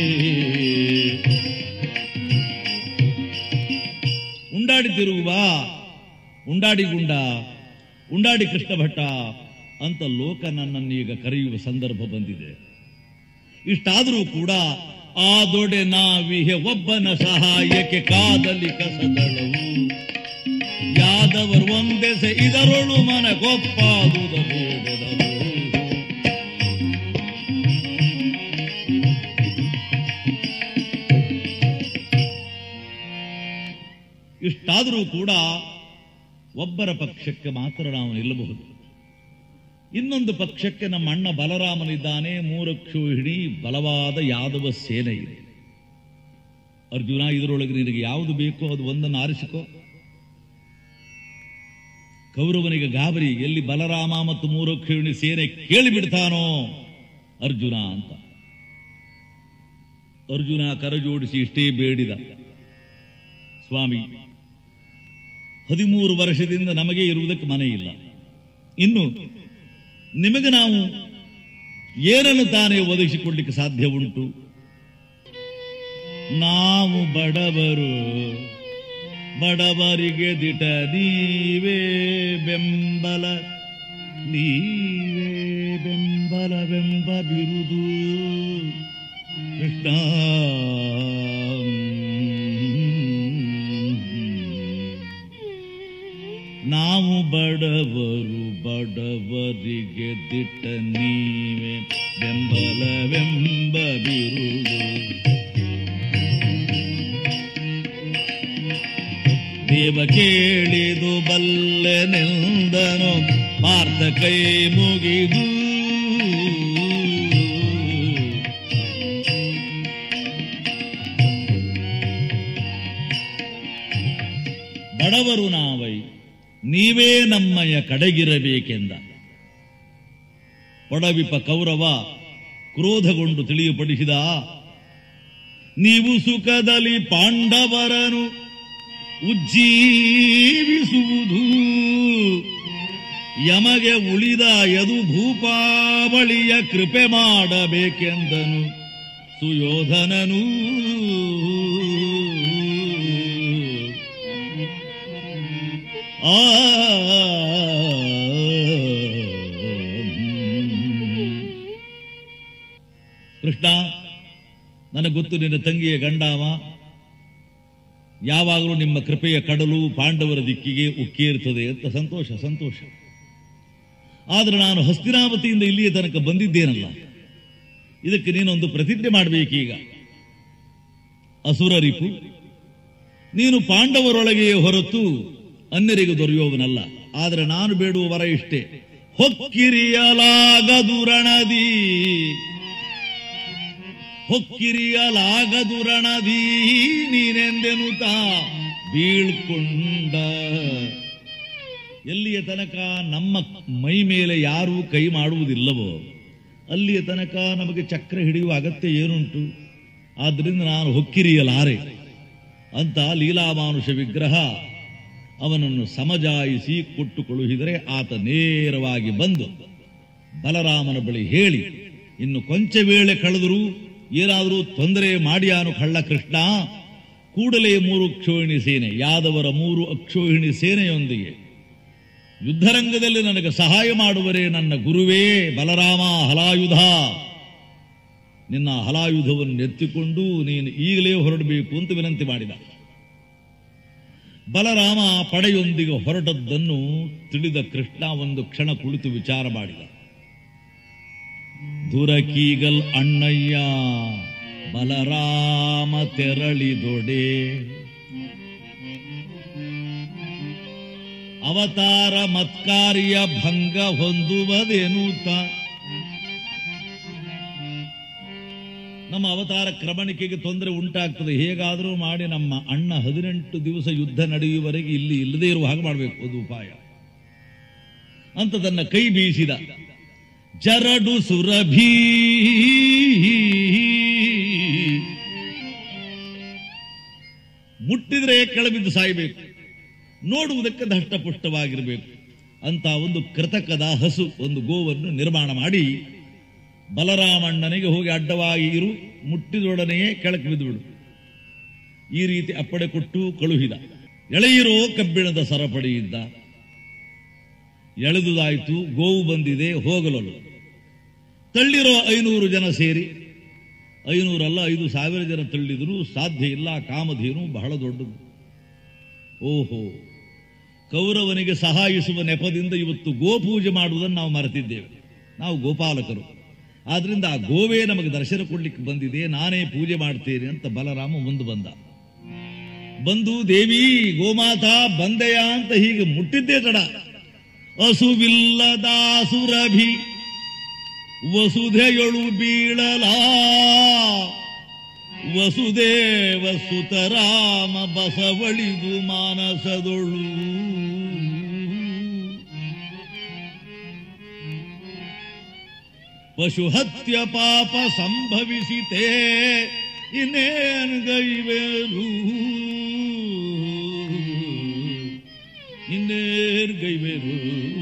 ಉಂಡಾಡಿ ತಿರುಗುವ ಉಂಡಾಡಿ ಗುಂಡ ಉಂಡಾಡಿ ಕೃಷ್ಣ ಭಟ್ಟ ಅಂತ ಲೋಕ ನನ್ನನ್ನೀಗ ಕರೆಯುವ ಸಂದರ್ಭ ಬಂದಿದೆ ಇಷ್ಟಾದರೂ ಕೂಡ ಆ ದೊಡೆ ನಾವಿಹೆ ಒಬ್ಬನ ಸಹಾಯಕ್ಕೆ ಕಾದಲಿ ಕಸದಳವು ಯಾದವರು ಒಂದೆಸೆ ಇದರೊಳು ಮನ ಗೊಪ್ಪಾದುದ ಬೇಡದವು ಇಷ್ಟಾದರೂ ಕೂಡ ಒಬ್ಬರ ಪಕ್ಷಕ್ಕೆ ಮಾತ್ರ ನಾವು ನಿಲ್ಲಬಹುದು ಇನ್ನೊಂದು ಪಕ್ಷಕ್ಕೆ ನಮ್ಮ ಅಣ್ಣ ಬಲರಾಮನಿದ್ದಾನೆ ಮೂರಕ್ಷೋಹಿಣಿ ಬಲವಾದ ಯಾದವ ಸೇನೆ ಇದೆ ಅರ್ಜುನ ಇದರೊಳಗೆ ನಿನಗೆ ಯಾವುದು ಬೇಕೋ ಅದು ಒಂದನ್ನು ಆರಿಸಿಕೋ ಕೌರವನಿಗೆ ಗಾಬರಿ ಎಲ್ಲಿ ಬಲರಾಮ ಮತ್ತು ಮೂರಕ್ಷೋಹಿಣಿ ಸೇನೆ ಕೇಳಿಬಿಡ್ತಾನೋ ಅರ್ಜುನ ಅಂತ ಅರ್ಜುನ ಕರಜೋಡಿಸಿ ಇಷ್ಟೇ ಬೇಡಿದ ಸ್ವಾಮಿ ಹದಿಮೂರು ವರ್ಷದಿಂದ ನಮಗೆ ಇರುವುದಕ್ಕೆ ಮನೆ ಇಲ್ಲ ಇನ್ನು ನಿಮಗೆ ನಾವು ಏನನ್ನು ತಾನೇ ಒದಗಿಸಿಕೊಳ್ಳಿಕ್ಕೆ ಸಾಧ್ಯ ಉಂಟು ನಾವು ಬಡವರು ಬಡವರಿಗೆ ದಿಟ ನೀವೇ ಬೆಂಬಲ ನೀವೇ ಬೆಂಬಲವೆಂಬ ಬಿರುದು ಕೃಷ್ಣ ನಾವು ಬಡವರು ಬಡವರಿಗೆ ದಿಟ್ಟ ನೀವೇ ಬೆಂಬಲವೆಂಬ ಬಿರುದು ದೇವ ಕೇಳಿದು ಬಲ್ಲೆನೆಂದನು ಪಾರ್ಥ ಕೈ ಮುಗಿದು ಬಡವರು ನಾವೈ ನೀವೇ ನಮ್ಮಯ ಕಡೆಗಿರಬೇಕೆಂದ ಒಡವಿಪ ಕೌರವ ಕ್ರೋಧಗೊಂಡು ತಿಳಿಯುಪಡಿಸಿದ ನೀವು ಸುಖದಲ್ಲಿ ಪಾಂಡವರನು ಉಜ್ಜೀವಿಸುವುದು ಯಮಗೆ ಉಳಿದ ಯದು ಭೂಪಾವಳಿಯ ಕೃಪೆ ಮಾಡಬೇಕೆಂದನು ಸುಯೋಧನನು ಆ ಕೃಷ್ಣ ನನಗೆ ಗೊತ್ತು ನಿನ್ನ ತಂಗಿಯ ಗಂಡಾವ ಯಾವಾಗಲೂ ನಿಮ್ಮ ಕೃಪೆಯ ಕಡಲು ಪಾಂಡವರ ದಿಕ್ಕಿಗೆ ಉಕ್ಕೇರುತ್ತದೆ ಅಂತ ಸಂತೋಷ ಸಂತೋಷ ಆದ್ರೆ ನಾನು ಹಸ್ತಿನಾವತಿಯಿಂದ ಇಲ್ಲಿಯ ತನಕ ಬಂದಿದ್ದೇನಲ್ಲ ಇದಕ್ಕೆ ನೀನೊಂದು ಪ್ರತಿಜ್ಞೆ ಮಾಡಬೇಕೀಗ ಅಸುರರಿಪು ನೀನು ಪಾಂಡವರೊಳಗೆಯೇ ಹೊರತು ಅನ್ಯರಿಗೆ ದೊರೆಯುವವನಲ್ಲ ಆದರೆ ನಾನು ಬೇಡುವ ವರ ಇಷ್ಟೇ ಹೊಕ್ಕಿರಿಯಲಾಗದು ರಣದಿ ಹೊಕ್ಕಿರಿಯಲಾಗದು ರಣದಿ ನೀನೆಂದೆನುತ ಬೀಳ್ಕೊಂಡ ಎಲ್ಲಿಯ ತನಕ ನಮ್ಮ ಮೈ ಮೇಲೆ ಯಾರೂ ಕೈ ಮಾಡುವುದಿಲ್ಲವೋ ಅಲ್ಲಿಯ ತನಕ ನಮಗೆ ಚಕ್ರ ಹಿಡಿಯುವ ಅಗತ್ಯ ಏನುಂಟು ಆದ್ದರಿಂದ ನಾನು ಹೊಕ್ಕಿರಿಯಲಾರೆ ಅಂತ ಲೀಲಾಮಾನುಷ ವಿಗ್ರಹ ಅವನನ್ನು ಸಮಜಾಯಿಸಿ ಕೊಟ್ಟು ಕಳುಹಿದರೆ ಆತ ನೇರವಾಗಿ ಬಂದು ಬಲರಾಮನ ಬಳಿ ಹೇಳಿ ಇನ್ನು ಕೊಂಚ ವೇಳೆ ಕಳೆದರೂ ಏನಾದರೂ ತೊಂದರೆ ಮಾಡಿಯಾನು ಕಳ್ಳ ಕೃಷ್ಣ ಕೂಡಲೇ ಮೂರು ಅಕ್ಷೋಹಿಣಿ ಸೇನೆ ಯಾದವರ ಮೂರು ಅಕ್ಷೋಹಿಣಿ ಸೇನೆಯೊಂದಿಗೆ ಯುದ್ಧರಂಗದಲ್ಲಿ ನನಗೆ ಸಹಾಯ ಮಾಡುವರೇ ನನ್ನ ಗುರುವೇ ಬಲರಾಮ ಹಲಾಯುಧ ನಿನ್ನ ಹಲಾಯುಧವನ್ನು ಎತ್ತಿಕೊಂಡು ನೀನು ಈಗಲೇ ಹೊರಡಬೇಕು ಅಂತ ವಿನಂತಿ ಮಾಡಿದ ಬಲರಾಮ ಪಡೆಯೊಂದಿಗೆ ಹೊರಟದ್ದನ್ನು ತಿಳಿದ ಕೃಷ್ಣ ಒಂದು ಕ್ಷಣ ಕುಳಿತು ವಿಚಾರ ಮಾಡಿದ ದುರಕೀಗಲ್ ಅಣ್ಣಯ್ಯ ಬಲರಾಮ ತೆರಳಿದೊಡೆ ಅವತಾರ ಮತ್ಕಾರ್ಯ ಭಂಗ ಹೊಂದುವುದೇನೂತ ನಮ್ಮ ಅವತಾರ ಕ್ರಮಣಿಕೆಗೆ ತೊಂದರೆ ಉಂಟಾಗ್ತದೆ ಹೇಗಾದರೂ ಮಾಡಿ ನಮ್ಮ ಅಣ್ಣ ಹದಿನೆಂಟು ದಿವಸ ಯುದ್ಧ ನಡೆಯುವವರೆಗೆ ಇಲ್ಲಿ ಇಲ್ಲದೇ ಇರುವ ಹಾಗೆ ಮಾಡಬೇಕು ಅದು ಉಪಾಯ ಅಂತ ತನ್ನ ಕೈ ಬೀಸಿದ ಜರಡು ಸುರಭಿ ಮುಟ್ಟಿದ್ರೆ ಕೆಳಬಿದ್ದು ಸಾಯಬೇಕು ನೋಡುವುದಕ್ಕೆ ದಷ್ಟಪುಷ್ಟವಾಗಿರಬೇಕು ಅಂತ ಒಂದು ಕೃತಕದ ಹಸು ಒಂದು ಗೋವನ್ನು ನಿರ್ಮಾಣ ಮಾಡಿ ಬಲರಾಮಣ್ಣನಿಗೆ ಹೋಗಿ ಅಡ್ಡವಾಗಿ ಇರು ಮುಟ್ಟಿದೊಡನೆಯೇ ಕೆಳಕ್ಕೆ ಬಿದ್ದುಬಿಡು ಈ ರೀತಿ ಅಪ್ಪಡೆ ಕೊಟ್ಟು ಕಳುಹಿದ ಎಳೆಯಿರೋ ಕಬ್ಬಿಣದ ಸರಪಡಿ ಇದ್ದ ಎಳೆದುದಾಯಿತು ಗೋವು ಬಂದಿದೆ ಹೋಗಲಲು ತಳ್ಳಿರೋ ಐನೂರು ಜನ ಸೇರಿ ಐನೂರಲ್ಲ ಐದು ಸಾವಿರ ಜನ ತಳ್ಳಿದರೂ ಸಾಧ್ಯ ಇಲ್ಲ ಕಾಮಧೇನು ಬಹಳ ದೊಡ್ಡದು ಓಹೋ ಕೌರವನಿಗೆ ಸಹಾಯಿಸುವ ನೆಪದಿಂದ ಇವತ್ತು ಗೋಪೂಜೆ ಮಾಡುವುದನ್ನು ನಾವು ಮರೆತಿದ್ದೇವೆ ನಾವು ಗೋಪಾಲಕರು ಆದ್ರಿಂದ ಆ ಗೋವೇ ನಮಗೆ ದರ್ಶನ ಕೊಡ್ಲಿಕ್ಕೆ ಬಂದಿದೆ ನಾನೇ ಪೂಜೆ ಮಾಡ್ತೇನೆ ಅಂತ ಬಲರಾಮ ಮುಂದೆ ಬಂದ ಬಂದು ದೇವಿ ಗೋಮಾತಾ ಬಂದೆಯ ಅಂತ ಹೀಗೆ ಮುಟ್ಟಿದ್ದೇ ತಡ ಅಸುವಿಲ್ಲದಾಸುರಭಿ ವಸುಧೆಯೊಳು ಬೀಳಲ ವಸುದೇವ ಸುತರಾಮ ಬಸವಳಿದು ಮಾನಸದೊಳು ಪಶು ಹತ್ಯ ಪಾಪ ಸಂಭವಿಸಿತೆ ಇನ್ನೇನು ಗೈವೇರು ಇನ್ನೇನು ಗೈವೇರು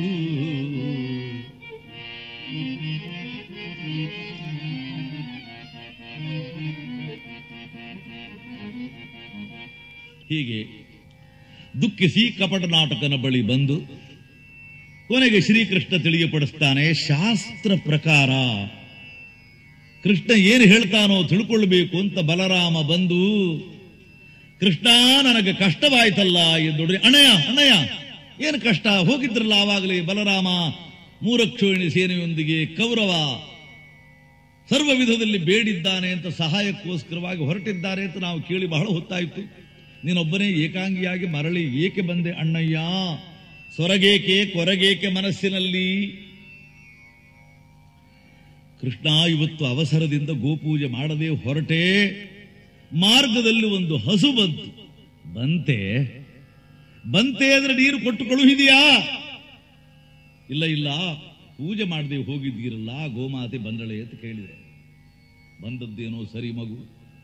ಹೀಗೆ ದುಃಖಿಸಿ ಕಪಟ ನಾಟಕನ ಬಳಿ ಬಂದು ಕೊನೆಗೆ ಶ್ರೀಕೃಷ್ಣ ತಿಳಿಯಪಡಿಸ್ತಾನೆ ಶಾಸ್ತ್ರ ಪ್ರಕಾರ ಕೃಷ್ಣ ಏನು ಹೇಳ್ತಾನೋ ತಿಳ್ಕೊಳ್ಬೇಕು ಅಂತ ಬಲರಾಮ ಬಂದು ಕೃಷ್ಣ ನನಗೆ ಕಷ್ಟವಾಯ್ತಲ್ಲ ಎಂದೊಡ್ರಿ ಅಣ್ಣಯ್ಯ ಅಣ್ಣಯ್ಯ ಏನು ಕಷ್ಟ ಹೋಗಿದ್ರಲ್ಲ ಆವಾಗಲೇ ಬಲರಾಮ ಮೂರಕ್ಷೋಹಿಣಿ ಸೇನೆಯೊಂದಿಗೆ ಕೌರವ ಸರ್ವ ವಿಧದಲ್ಲಿ ಬೇಡಿದ್ದಾನೆ ಅಂತ ಸಹಾಯಕ್ಕೋಸ್ಕರವಾಗಿ ಹೊರಟಿದ್ದಾರೆ ಅಂತ ನಾವು ಕೇಳಿ ಬಹಳ ಹೊತ್ತಾಯಿತು ನೀನೊಬ್ಬನೇ ಏಕಾಂಗಿಯಾಗಿ ಮರಳಿ ಏಕೆ ಬಂದೆ ಅಣ್ಣಯ್ಯ ಸೊರಗೇಕೆ ಕೊರಗೇಕೆ ಮನಸ್ಸಿನಲ್ಲಿ ಕೃಷ್ಣ ಇವತ್ತು ಅವಸರದಿಂದ ಗೋಪೂಜೆ ಮಾಡದೆ ಹೊರಟೆ ಮಾರ್ಗದಲ್ಲಿ ಒಂದು ಹಸು ಬಂತು ಬಂತೆ ಬಂತೆ ಅಂದ್ರೆ ನೀರು ಕೊಟ್ಟು ಕಳುಹಿದೆಯಾ ಇಲ್ಲ ಇಲ್ಲ ಪೂಜೆ ಮಾಡದೆ ಹೋಗಿದ್ದೀರಲ್ಲ ಗೋಮಾತೆ ಬಂದಳೆ ಅಂತ ಕೇಳಿದೆ ಬಂದದ್ದೇನೋ ಸರಿ ಮಗು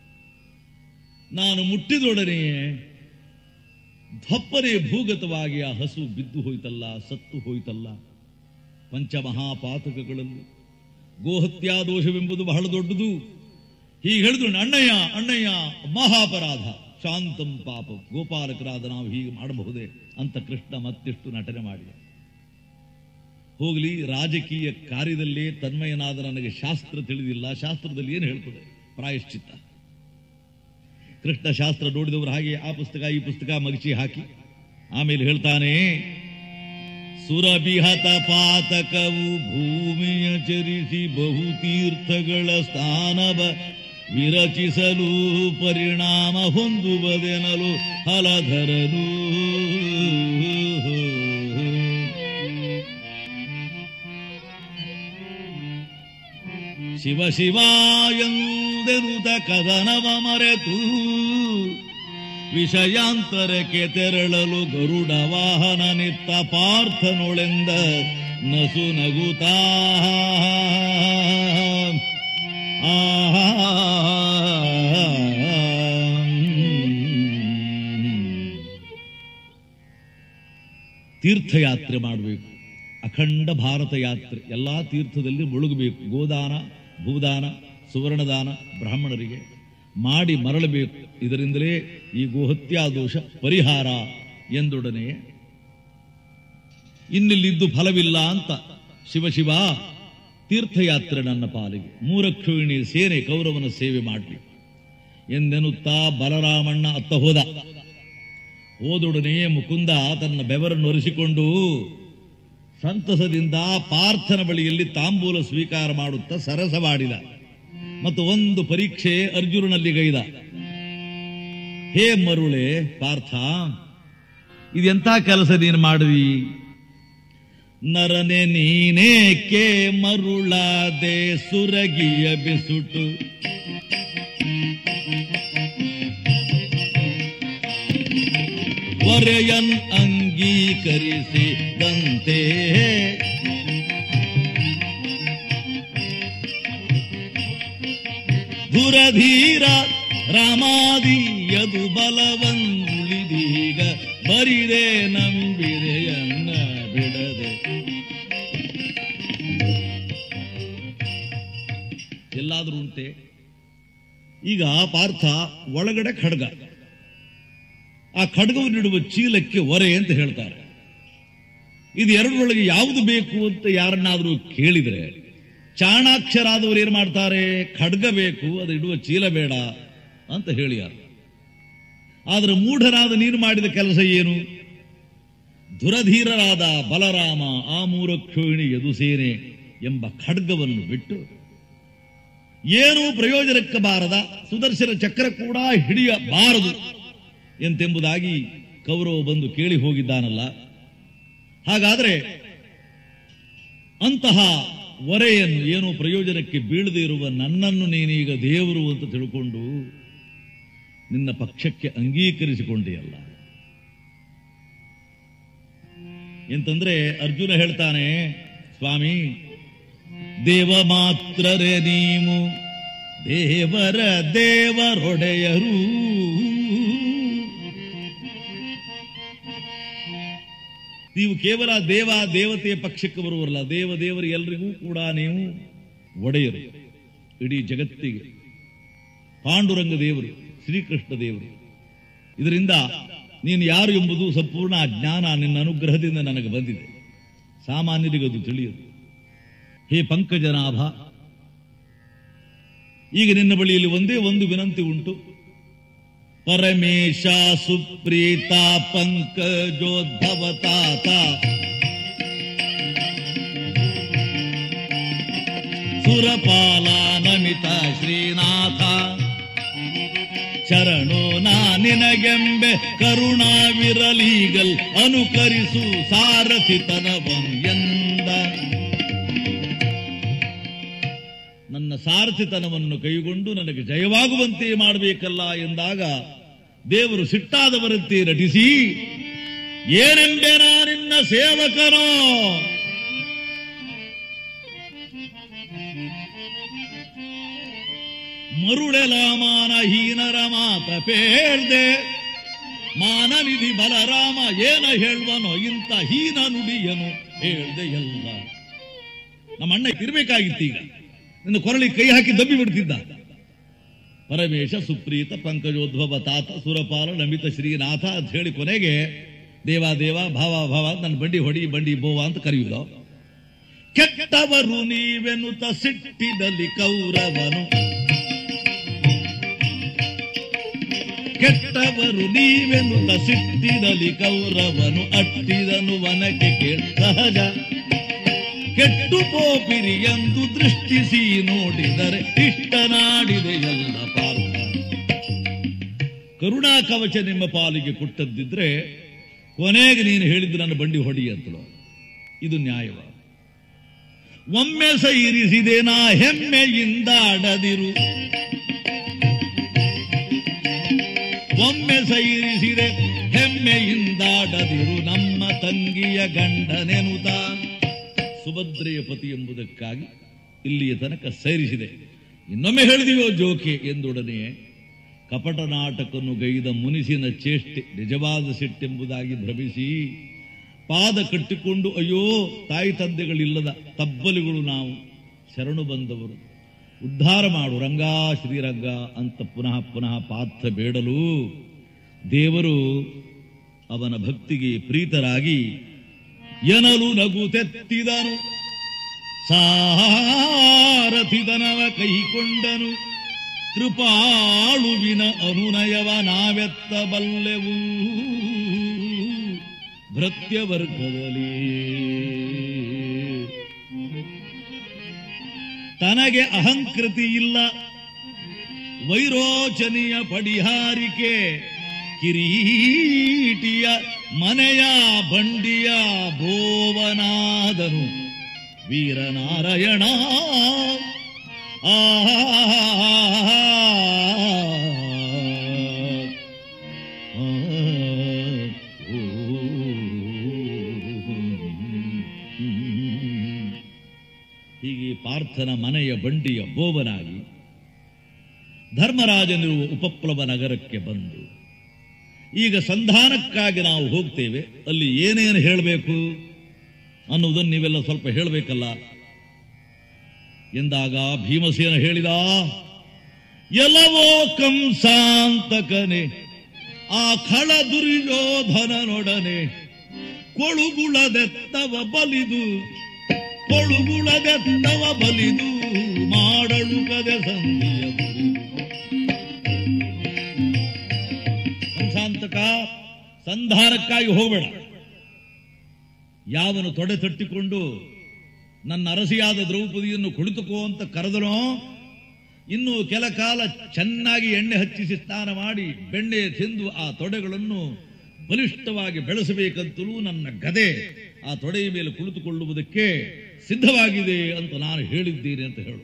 ನಾನು ಮುಟ್ಟಿದೊಡನೆಯೇ ಧಪ್ಪನೆ ಭೂಗತವಾಗಿ ಆ ಹಸು ಬಿದ್ದು ಹೋಯ್ತಲ್ಲ ಸತ್ತು ಹೋಯ್ತಲ್ಲ ಪಂಚಮಹಾಪಾತಕಗಳಲ್ಲಿ ಗೋಹತ್ಯಾದೋಷವೆಂಬುದು ಬಹಳ ದೊಡ್ಡದು ಹೀಗೆ ಹೇಳಿದ್ರು ಅಣ್ಣಯ್ಯ ಅಣ್ಣಯ್ಯ ಮಹಾಪರಾಧ ಶಾಂತಂ ಪಾಪ ಗೋಪಾಲಕರಾದ ನಾವು ಹೀಗೆ ಮಾಡಬಹುದೇ ಅಂತ ಕೃಷ್ಣ ಮತ್ತಿಷ್ಟು ನಟನೆ ಮಾಡಿದ ಹೋಗಲಿ ರಾಜಕೀಯ ಕಾರ್ಯದಲ್ಲೇ ತನ್ಮಯನಾದ ನನಗೆ ಶಾಸ್ತ್ರ ತಿಳಿದಿಲ್ಲ ಶಾಸ್ತ್ರದಲ್ಲಿ ಏನು ಹೇಳ್ತದೆ ಪ್ರಾಯಶ್ಚಿತ್ತ ಕೃಷ್ಣ ಶಾಸ್ತ್ರ ನೋಡಿದವರು ಹಾಗೆ ಆ ಪುಸ್ತಕ ಈ ಪುಸ್ತಕ ಮಗಚಿ ಹಾಕಿ ಆಮೇಲೆ ಹೇಳ್ತಾನೆ ಸುರಬಿಹತ ಪಾತಕವು ಭೂಮಿಯ ಚರಿಸಿ ಬಹುತೀರ್ಥಗಳ ಸ್ಥಾನವ ವಿರಚಿಸಲು ಪರಿಣಾಮ ಹೊಂದುವುದೆನಲು ಹಲಧರನು ಶಿವ ಶಿವ ಎಂದೆನುತ ಕದನವ ಮರೆತು ವಿಷಯಾಂತರಕ್ಕೆ ತೆರಳಲು ಗರುಡ ವಾಹನ ನಿತ್ತ ಪಾರ್ಥನೊಳೆಂದ ನಸು ನಗುತ್ತಾ ತೀರ್ಥಯಾತ್ರೆ ಮಾಡಬೇಕು ಅಖಂಡ ಭಾರತ ಯಾತ್ರೆ ಎಲ್ಲಾ ತೀರ್ಥದಲ್ಲಿ ಮುಳುಗಬೇಕು ಗೋದಾನ ಭೂದಾನ ಸುವರ್ಣದಾನ ಬ್ರಾಹ್ಮಣರಿಗೆ ಮಾಡಿ ಮರಳಬೇಕು ಇದರಿಂದಲೇ ಈ ಗೋಹತ್ಯಾದೋಷ ಪರಿಹಾರ ಎಂದೊಡನೆ ಇನ್ನಿಲ್ಲಿದ್ದು ಫಲವಿಲ್ಲ ಅಂತ ಶಿವಶಿವ ತೀರ್ಥಯಾತ್ರೆ ನನ್ನ ಪಾಲಿಗೆ ಮೂರಕ್ಷೋಹಿಣಿ ಸೇನೆ ಕೌರವನ ಸೇವೆ ಮಾಡಲಿ ಎಂದೆನ್ನುತ್ತಾ ಬಲರಾಮಣ್ಣ ಅತ್ತ ಹೋದ ಹೋದೊಡನೆ ಮುಕುಂದ ತನ್ನ ಬೆವರನ್ನು ಒರೆಸಿಕೊಂಡು ಸಂತಸದಿಂದ ಪಾರ್ಥನ ಬಳಿಯಲ್ಲಿ ತಾಂಬೂಲ ಸ್ವೀಕಾರ ಮಾಡುತ್ತಾ ಸರಸವಾಡಿದ ಮತ್ತು ಒಂದು ಪರೀಕ್ಷೆ ಅರ್ಜುನನಲ್ಲಿ ಗೈದ ಹೇ ಮರುಳೆ ಪಾರ್ಥ ಇದೆಂಥ ಕೆಲಸ ನೀನು ಮಾಡಿದಿ ನರನೆ ನೀನೇಕೆ ಮರುಳಾದೆ ಸುರಗಿಯ ಬಿಸುಟು ವರೆಯನ್ ಅಂಗೀಕರಿಸಿದಂತೆ ಧುರಧೀರ ರಾಮಾದಿ ಯದು ಬಲವಂದುಳಿದೀಗ ಬರಿದೆ ನಂಬಿದೆಯನ್ನ ಬಿಡದೆ ಎಲ್ಲಾದ್ರೂ ಉಂಟೆ ಈಗ ಪಾರ್ಥ ಒಳಗಡೆ ಖಡ್ಗ ಆ ಖಡ್ಗವನ್ನಿಡುವ ಚೀಲಕ್ಕೆ ಒರೆ ಅಂತ ಹೇಳ್ತಾರೆ ಇದು ಎರಡರೊಳಗೆ ಯಾವುದು ಬೇಕು ಅಂತ ಯಾರನ್ನಾದರೂ ಕೇಳಿದರೆ ಚಾಣಾಕ್ಷರಾದವರು ಏನು ಮಾಡ್ತಾರೆ ಖಡ್ಗ ಬೇಕು ಅದು ಇಡುವ ಚೀಲ ಬೇಡ ಅಂತ ಹೇಳಿಯಾರ ಆದರೆ ಮೂಢರಾದ ನೀನು ಮಾಡಿದ ಕೆಲಸ ಏನು ದುರಧೀರರಾದ ಬಲರಾಮ ಆ ಮೂರಕ್ಷೋಹಿಣಿ ಯದುಸೇನೆ ಎಂಬ ಖಡ್ಗವನ್ನು ಬಿಟ್ಟು ಏನೂ ಪ್ರಯೋಜನಕ್ಕೆ ಬಾರದ ಸುದರ್ಶನ ಚಕ್ರ ಕೂಡ ಹಿಡಿಯಬಾರದು ಎಂತೆಂಬುದಾಗಿ ಕೌರವ ಬಂದು ಕೇಳಿ ಹೋಗಿದ್ದಾನಲ್ಲ ಹಾಗಾದ್ರೆ ಅಂತಹ ಹೊರೆಯನ್ನು ಏನೋ ಪ್ರಯೋಜನಕ್ಕೆ ಬೀಳದೇ ಇರುವ ನನ್ನನ್ನು ನೀನೀಗ ದೇವರು ಅಂತ ತಿಳ್ಕೊಂಡು ನಿನ್ನ ಪಕ್ಷಕ್ಕೆ ಅಂಗೀಕರಿಸಿಕೊಂಡೆಯಲ್ಲ ಎಂತಂದ್ರೆ ಅರ್ಜುನ ಹೇಳ್ತಾನೆ ಸ್ವಾಮಿ ದೇವ ಮಾತ್ರರೇ ನೀವು ದೇವರ ದೇವರೊಡೆಯರು ನೀವು ಕೇವಲ ದೇವ ದೇವತೆಯ ಪಕ್ಷಕ್ಕೆ ಬರುವರಲ್ಲ ದೇವ ದೇವರು ಎಲ್ರಿಗೂ ಕೂಡ ನೀವು ಒಡೆಯರು ಇಡೀ ಜಗತ್ತಿಗೆ ಪಾಂಡುರಂಗ ದೇವರು ಶ್ರೀಕೃಷ್ಣ ದೇವರು ಇದರಿಂದ ನೀನು ಯಾರು ಎಂಬುದು ಸಂಪೂರ್ಣ ಜ್ಞಾನ ನಿನ್ನ ಅನುಗ್ರಹದಿಂದ ನನಗೆ ಬಂದಿದೆ ಸಾಮಾನ್ಯರಿಗದು ತಿಳಿಯದು ಹೇ ಪಂಕಜನಾಭ ಈಗ ನಿನ್ನ ಬಳಿಯಲ್ಲಿ ಒಂದೇ ಒಂದು ವಿನಂತಿ ಉಂಟು ಪರಮೇಶ ಸುಪ್ರೀತ ಪಂಕಜೋದ್ಭವ ತಾತ ಸುರಪಾಲ ನಮಿತ ಶ್ರೀನಾಥ ಶರಣೋ ನಾ ನಿನಗೆಂಬೆ ಕರುಣಾವಿರಲೀಗಲ್ ಅನುಕರಿಸು ಸಾರಥಿತನವಂ ಎಂದ ನನ್ನ ಸಾರಥಿತನವನ್ನು ಕೈಗೊಂಡು ನನಗೆ ಜಯವಾಗುವಂತೆ ಮಾಡಬೇಕಲ್ಲ ಎಂದಾಗ ದೇವರು ಸಿಟ್ಟಾದವರಂತೆ ನಟಿಸಿ ಏನೆಂಬೆ ನಾ ನಿನ್ನ ಸೇವಕನೋ ಮರುಳೆಲ ಮಾನಹೀನರ ಮಾತ ಪೇಳ್ದೆ ಮಾನನಿಧಿ ಬಲರಾಮ ಏನ ಹೇಳ್ವನೋ ಇಂಥ ಹೀನ ನುಡಿಯನು ಹೇಳ್ದೆ ಎಲ್ಲ ನಮ್ಮ ಅಣ್ಣ ಇರ್ಬೇಕಾಗಿತ್ತು ಈಗ ನಿನ್ನ ಕೊರಳಿ ಕೈ ಹಾಕಿ ದಬ್ಬಿ ಬಿಡ್ತಿದ್ದ ಪರಮೇಶ ಸುಪ್ರೀತ ಪಂಕಜೋದ್ಭವ ತಾತ ಸುರಪಾಲ ನಮಿತ ಶ್ರೀನಾಥ ಅಂತ ಹೇಳಿ ಕೊನೆಗೆ ದೇವ ದೇವ ಭಾವ ಭಾವ ನನ್ನ ಬಂಡಿ ಹೊಡಿ ಬಂಡಿ ಬೋವ ಅಂತ ಕರೆಯುವುದು ಕೆಟ್ಟವರು ನೀವೆನ್ನುತ್ತ ಸಿಟ್ಟಿನಲ್ಲಿ ಕೌರವನು ಕೆಟ್ಟವರು ನೀವೆನ್ನುತ್ತ ಸಿಟ್ಟಿನಲ್ಲಿ ಕೌರವನು ಅಟ್ಟಿದನು ವನಕ್ಕೆ ಕೇಳ ಸಹಜ ಕೆಟ್ಟು ಪೋಪಿರಿ ಎಂದು ದೃಷ್ಟಿಸಿ ನೋಡಿದರೆ ಇಷ್ಟನಾಡಿದೆ ಎಲ್ಲ ಪಾರ್ಥ ಕರುಣಾ ಕವಚ ನಿಮ್ಮ ಪಾಲಿಗೆ ಕೊಟ್ಟದ್ದಿದ್ರೆ ಕೊನೆಗೆ ನೀನು ಹೇಳಿದ್ದು ನನ್ನ ಬಂಡಿ ಹೊಡಿ ಅಂತಲೋ ಇದು ನ್ಯಾಯವ ಒಮ್ಮೆ ಸೈರಿಸಿದೆ ನಾ ಹೆಮ್ಮೆಯಿಂದ ಅಡದಿರು ಒಮ್ಮೆ ಸೈರಿಸಿದೆ ಹೆಮ್ಮೆಯಿಂದಾಡದಿರು ನಮ್ಮ ತಂಗಿಯ ಗಂಡನೆನುತ ಸುಭದ್ರೆಯ ಪತಿ ಎಂಬುದಕ್ಕಾಗಿ ಇಲ್ಲಿಯ ತನಕ ಸೇರಿಸಿದೆ ಇನ್ನೊಮ್ಮೆ ಹೇಳಿದೆಯೋ ಜೋಕೆ ಎಂದೊಡನೆ ಕಪಟ ನಾಟಕನ್ನು ಗೈದ ಮುನಿಸಿನ ಚೇಷ್ಟೆ ನಿಜವಾದ ಸಿಟ್ಟೆಂಬುದಾಗಿ ಭ್ರಮಿಸಿ ಪಾದ ಕಟ್ಟಿಕೊಂಡು ಅಯ್ಯೋ ತಾಯಿ ತಂದೆಗಳಿಲ್ಲದ ತಬ್ಬಲಿಗಳು ನಾವು ಶರಣು ಬಂದವರು ಉದ್ಧಾರ ಮಾಡು ರಂಗ ಶ್ರೀರಂಗ ಅಂತ ಪುನಃ ಪುನಃ ಪಾತ್ರ ಬೇಡಲು ದೇವರು ಅವನ ಭಕ್ತಿಗೆ ಪ್ರೀತರಾಗಿ ಎನಲು ನಗು ತೆತ್ತಿದನು ಸಾರಥಿದನವ ಕೈಕೊಂಡನು ಕೃಪಾಳುವಿನ ಅನುನಯವ ನಾವೆತ್ತಬಲ್ಲೆವು ಭೃತ್ಯವರ್ಗದಲ್ಲಿ ತನಗೆ ಅಹಂಕೃತಿ ಇಲ್ಲ ವೈರೋಚನೆಯ ಪಡಿಹಾರಿಕೆ ಕಿರೀಟಿಯ ಮನೆಯ ಬಂಡಿಯ ಭೋವನಾದನು ವೀರನಾರಾಯಣ ಆ ಹೀಗೆ ಪಾರ್ಥನ ಮನೆಯ ಬಂಡಿಯ ಬೋವನಾಗಿ ಧರ್ಮರಾಜನಿರುವ ಉಪಪ್ಲವ ನಗರಕ್ಕೆ ಬಂದು ಈಗ ಸಂಧಾನಕ್ಕಾಗಿ ನಾವು ಹೋಗ್ತೇವೆ ಅಲ್ಲಿ ಏನೇನು ಹೇಳಬೇಕು ಅನ್ನುವುದನ್ನು ನೀವೆಲ್ಲ ಸ್ವಲ್ಪ ಹೇಳಬೇಕಲ್ಲ ಎಂದಾಗ ಭೀಮಸೇನ ಹೇಳಿದ ಎಲ್ಲವೋ ಕಂಸಾಂತಕನೆ ಆ ಖಳ ದುರ್ಯೋಧನನೊಡನೆ ಕೊಳುಗುಳದೆತ್ತವ ಬಲಿದು ಕೊಳುಗುಳದೆತ್ತವ ಬಲಿದು ಮಾಡಳುಗದೆ ಸಂಧಿಯ ಮುರಿದು ಕಂಸಾಂತಕ ಸಂಧಾನಕ್ಕಾಗಿ ಹೋಗಬೇಡ ಯಾವನು ತೊಡೆ ತಟ್ಟಿಕೊಂಡು ನನ್ನ ಅರಸಿಯಾದ ದ್ರೌಪದಿಯನ್ನು ಕುಳಿತುಕೋ ಅಂತ ಕರೆದನೋ ಇನ್ನು ಕೆಲ ಕಾಲ ಚೆನ್ನಾಗಿ ಎಣ್ಣೆ ಹಚ್ಚಿಸಿ ಸ್ನಾನ ಮಾಡಿ ಬೆಣ್ಣೆ ತಿಂದು ಆ ತೊಡೆಗಳನ್ನು ಬಲಿಷ್ಠವಾಗಿ ಬೆಳೆಸಬೇಕಂತಲೂ ನನ್ನ ಗದೆ ಆ ತೊಡೆಯ ಮೇಲೆ ಕುಳಿತುಕೊಳ್ಳುವುದಕ್ಕೆ ಸಿದ್ಧವಾಗಿದೆ ಅಂತ ನಾನು ಹೇಳಿದ್ದೇನೆ ಅಂತ ಹೇಳು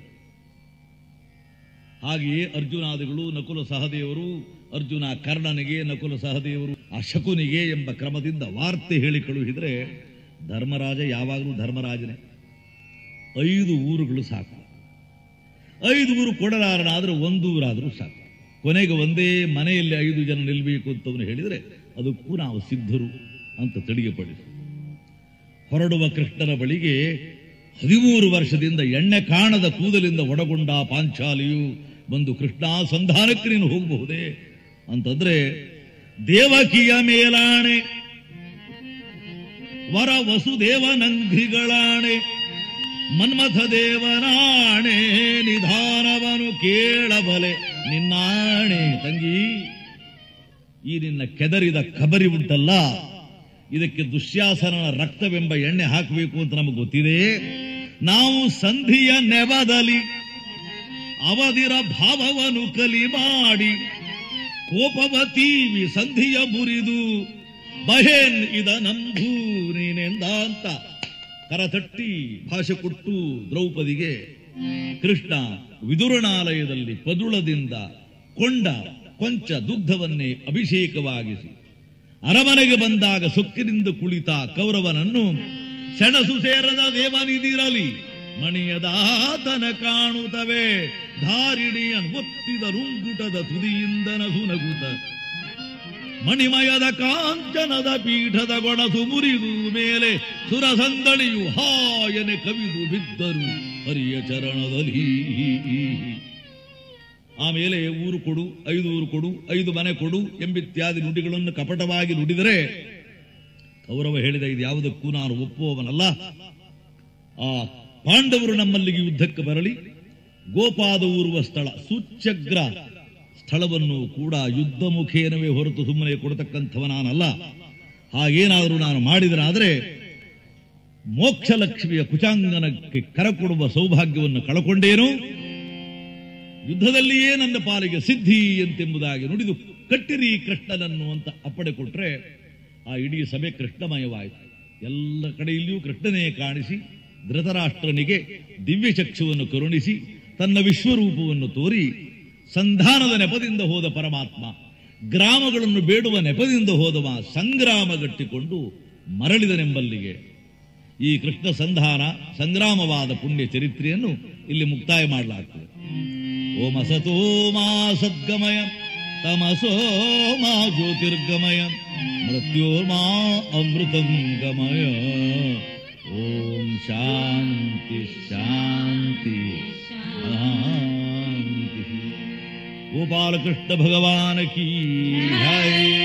ಹಾಗೆಯೇ ಅರ್ಜುನಾದಿಗಳು ನಕುಲ ಸಹದೇವರು ಅರ್ಜುನ ಕರ್ಣನಿಗೆ ನಕುಲ ಸಹದೇವರು ಆ ಶಕುನಿಗೆ ಎಂಬ ಕ್ರಮದಿಂದ ವಾರ್ತೆ ಹೇಳಿ ಕಳುಹಿದರೆ ಧರ್ಮರಾಜ ಯಾವಾಗಲೂ ಧರ್ಮರಾಜನೇ ಐದು ಊರುಗಳು ಸಾಕು ಐದು ಊರು ಕೊಡಲಾರನಾದ್ರೆ ಒಂದು ಊರಾದರೂ ಸಾಕು ಕೊನೆಗೆ ಒಂದೇ ಮನೆಯಲ್ಲಿ ಐದು ಜನ ನಿಲ್ಲಬೇಕು ಅಂತವನು ಹೇಳಿದರೆ ಅದಕ್ಕೂ ನಾವು ಸಿದ್ಧರು ಅಂತ ತಿಳಿಯಪಡಿಸಿ ಹೊರಡುವ ಕೃಷ್ಣನ ಬಳಿಗೆ ಹದಿಮೂರು ವರ್ಷದಿಂದ ಎಣ್ಣೆ ಕಾಣದ ಕೂದಲಿಂದ ಒಡಗೊಂಡ ಪಾಂಚಾಲಿಯು ಬಂದು ಕೃಷ್ಣ ಸಂಧಾನಕ್ಕೆ ನೀನು ಹೋಗಬಹುದೇ ಅಂತಂದ್ರೆ ದೇವಕಿಯ ಮೇಲಾಣೆ ವರ ವಸುದೇವನಂಘ್ರಿಗಳಾಣೆ ಮನ್ಮಥ ದೇವನಾಣೆ ನಿಧಾನವನು ಕೇಳಬಲೆ ನಿನ್ನಾಣೆ ತಂಗಿ ಈ ನಿನ್ನ ಕೆದರಿದ ಖಬರಿ ಉಂಟಲ್ಲ ಇದಕ್ಕೆ ದುಶ್ಯಾಸನನ ರಕ್ತವೆಂಬ ಎಣ್ಣೆ ಹಾಕಬೇಕು ಅಂತ ನಮಗೆ ಗೊತ್ತಿದೆ ನಾವು ಸಂಧಿಯ ನೆವದಲ್ಲಿ ಅವಧಿರ ಭಾವವನ್ನು ಕಲಿ ಮಾಡಿ ಕೋಪವ ತೀವಿ ಸಂಧಿಯ ಮುರಿದು ಬಹೇನ್ ಇದ ನಂಬೂ ನೀನೆಂದ ಅಂತ ಕರತಟ್ಟಿ ಭಾಷೆ ಕೊಟ್ಟು ದ್ರೌಪದಿಗೆ ಕೃಷ್ಣ ವಿದುರಣಾಲಯದಲ್ಲಿ ಪದುಳದಿಂದ ಕೊಂಡ ಕೊಂಚ ದುಗ್ಧವನ್ನೇ ಅಭಿಷೇಕವಾಗಿಸಿ ಅರಮನೆಗೆ ಬಂದಾಗ ಸೊಕ್ಕಿನಿಂದ ಕುಳಿತ ಕೌರವನನ್ನು ಸೆಣಸು ಸೇರದ ದೇವನಿದಿರಲಿ ಮಣಿಯದಾತನ ಕಾಣುತ್ತವೆ ಧಾರಿಣಿಯ ಒತ್ತಿದ ರುಂಗುಟದ ತುದಿಯಿಂದ ನಗುನಗುತ್ತ ಮಣಿಮಯದ ಕಾಂಚನದ ಪೀಠದ ಗೊಣಸು ಮುರಿದು ಮೇಲೆ ಸುರಸಂದಳಿಯು ಹಾಯನೆ ಕವಿದು ಬಿದ್ದರು ಹರಿಯ ಚರಣದಲ್ಲಿ ಆಮೇಲೆ ಊರು ಕೊಡು ಐದು ಊರು ಕೊಡು ಐದು ಮನೆ ಕೊಡು ಎಂಬಿತ್ಯಾದಿ ನುಡಿಗಳನ್ನು ಕಪಟವಾಗಿ ನುಡಿದರೆ ಕೌರವ ಹೇಳಿದ ಇದು ಯಾವುದಕ್ಕೂ ನಾನು ಒಪ್ಪುವವನಲ್ಲ ಆ ಪಾಂಡವರು ನಮ್ಮಲ್ಲಿಗೆ ಯುದ್ಧಕ್ಕೆ ಬರಲಿ ಗೋಪಾದ ಊರುವ ಸ್ಥಳ ಸುಚ್ಚಗ್ರ ಸ್ಥಳವನ್ನು ಕೂಡ ಯುದ್ಧ ಮುಖೇನವೇ ಹೊರತು ಸುಮ್ಮನೆ ಕೊಡತಕ್ಕಂಥವ ನಾನಲ್ಲ ಹಾಗೇನಾದರೂ ನಾನು ಮಾಡಿದರಾದರೆ ಮೋಕ್ಷಲಕ್ಷ್ಮಿಯ ಕುಚಾಂಗನಕ್ಕೆ ಕರಕೊಡುವ ಸೌಭಾಗ್ಯವನ್ನು ಕಳಕೊಂಡೇನು ಯುದ್ಧದಲ್ಲಿಯೇ ನನ್ನ ಪಾಲಿಗೆ ಸಿದ್ಧಿ ಎಂತೆಂಬುದಾಗಿ ನುಡಿದು ಕಟ್ಟಿರಿ ಕೃಷ್ಣನನ್ನು ಅಂತ ಅಪ್ಪಣೆ ಕೊಟ್ರೆ ಆ ಇಡೀ ಸಭೆ ಕೃಷ್ಣಮಯವಾಯಿತು ಎಲ್ಲ ಕಡೆಯಲ್ಲಿಯೂ ಕೃಷ್ಣನೇ ಕಾಣಿಸಿ ಧೃತರಾಷ್ಟ್ರನಿಗೆ ದಿವ್ಯ ಚಕ್ಷುವನ್ನು ಕರುಣಿಸಿ ತನ್ನ ವಿಶ್ವರೂಪವನ್ನು ತೋರಿ ಸಂಧಾನದ ನೆಪದಿಂದ ಹೋದ ಪರಮಾತ್ಮ ಗ್ರಾಮಗಳನ್ನು ಬೇಡುವ ನೆಪದಿಂದ ಹೋದವ ಸಂಗ್ರಾಮಗಟ್ಟಿಕೊಂಡು ಮರಳಿದನೆಂಬಲ್ಲಿಗೆ ಈ ಕೃಷ್ಣ ಸಂಧಾನ ಸಂಗ್ರಾಮವಾದ ಪುಣ್ಯ ಚರಿತ್ರೆಯನ್ನು ಇಲ್ಲಿ ಮುಕ್ತಾಯ ಮಾಡಲಾಗ್ತದೆ ಓಂ ಅಸತೋ ಮಾ ಸದ್ಗಮಯ ತಮಸೋ ಮಾ ಜ್ಯೋತಿರ್ಗಮಯ ಮೃತ್ಯೋರ್ಮಾ ಅಮೃತಂ ಗಮಯ ಓಂ ಶಾಂತಿ ಶಾಂತಿ ಶಾಂತಿ ಗೋಪಾಲಕೃಷ್ಣ ಭಗವಾನ್ ಕೀ ಜೈ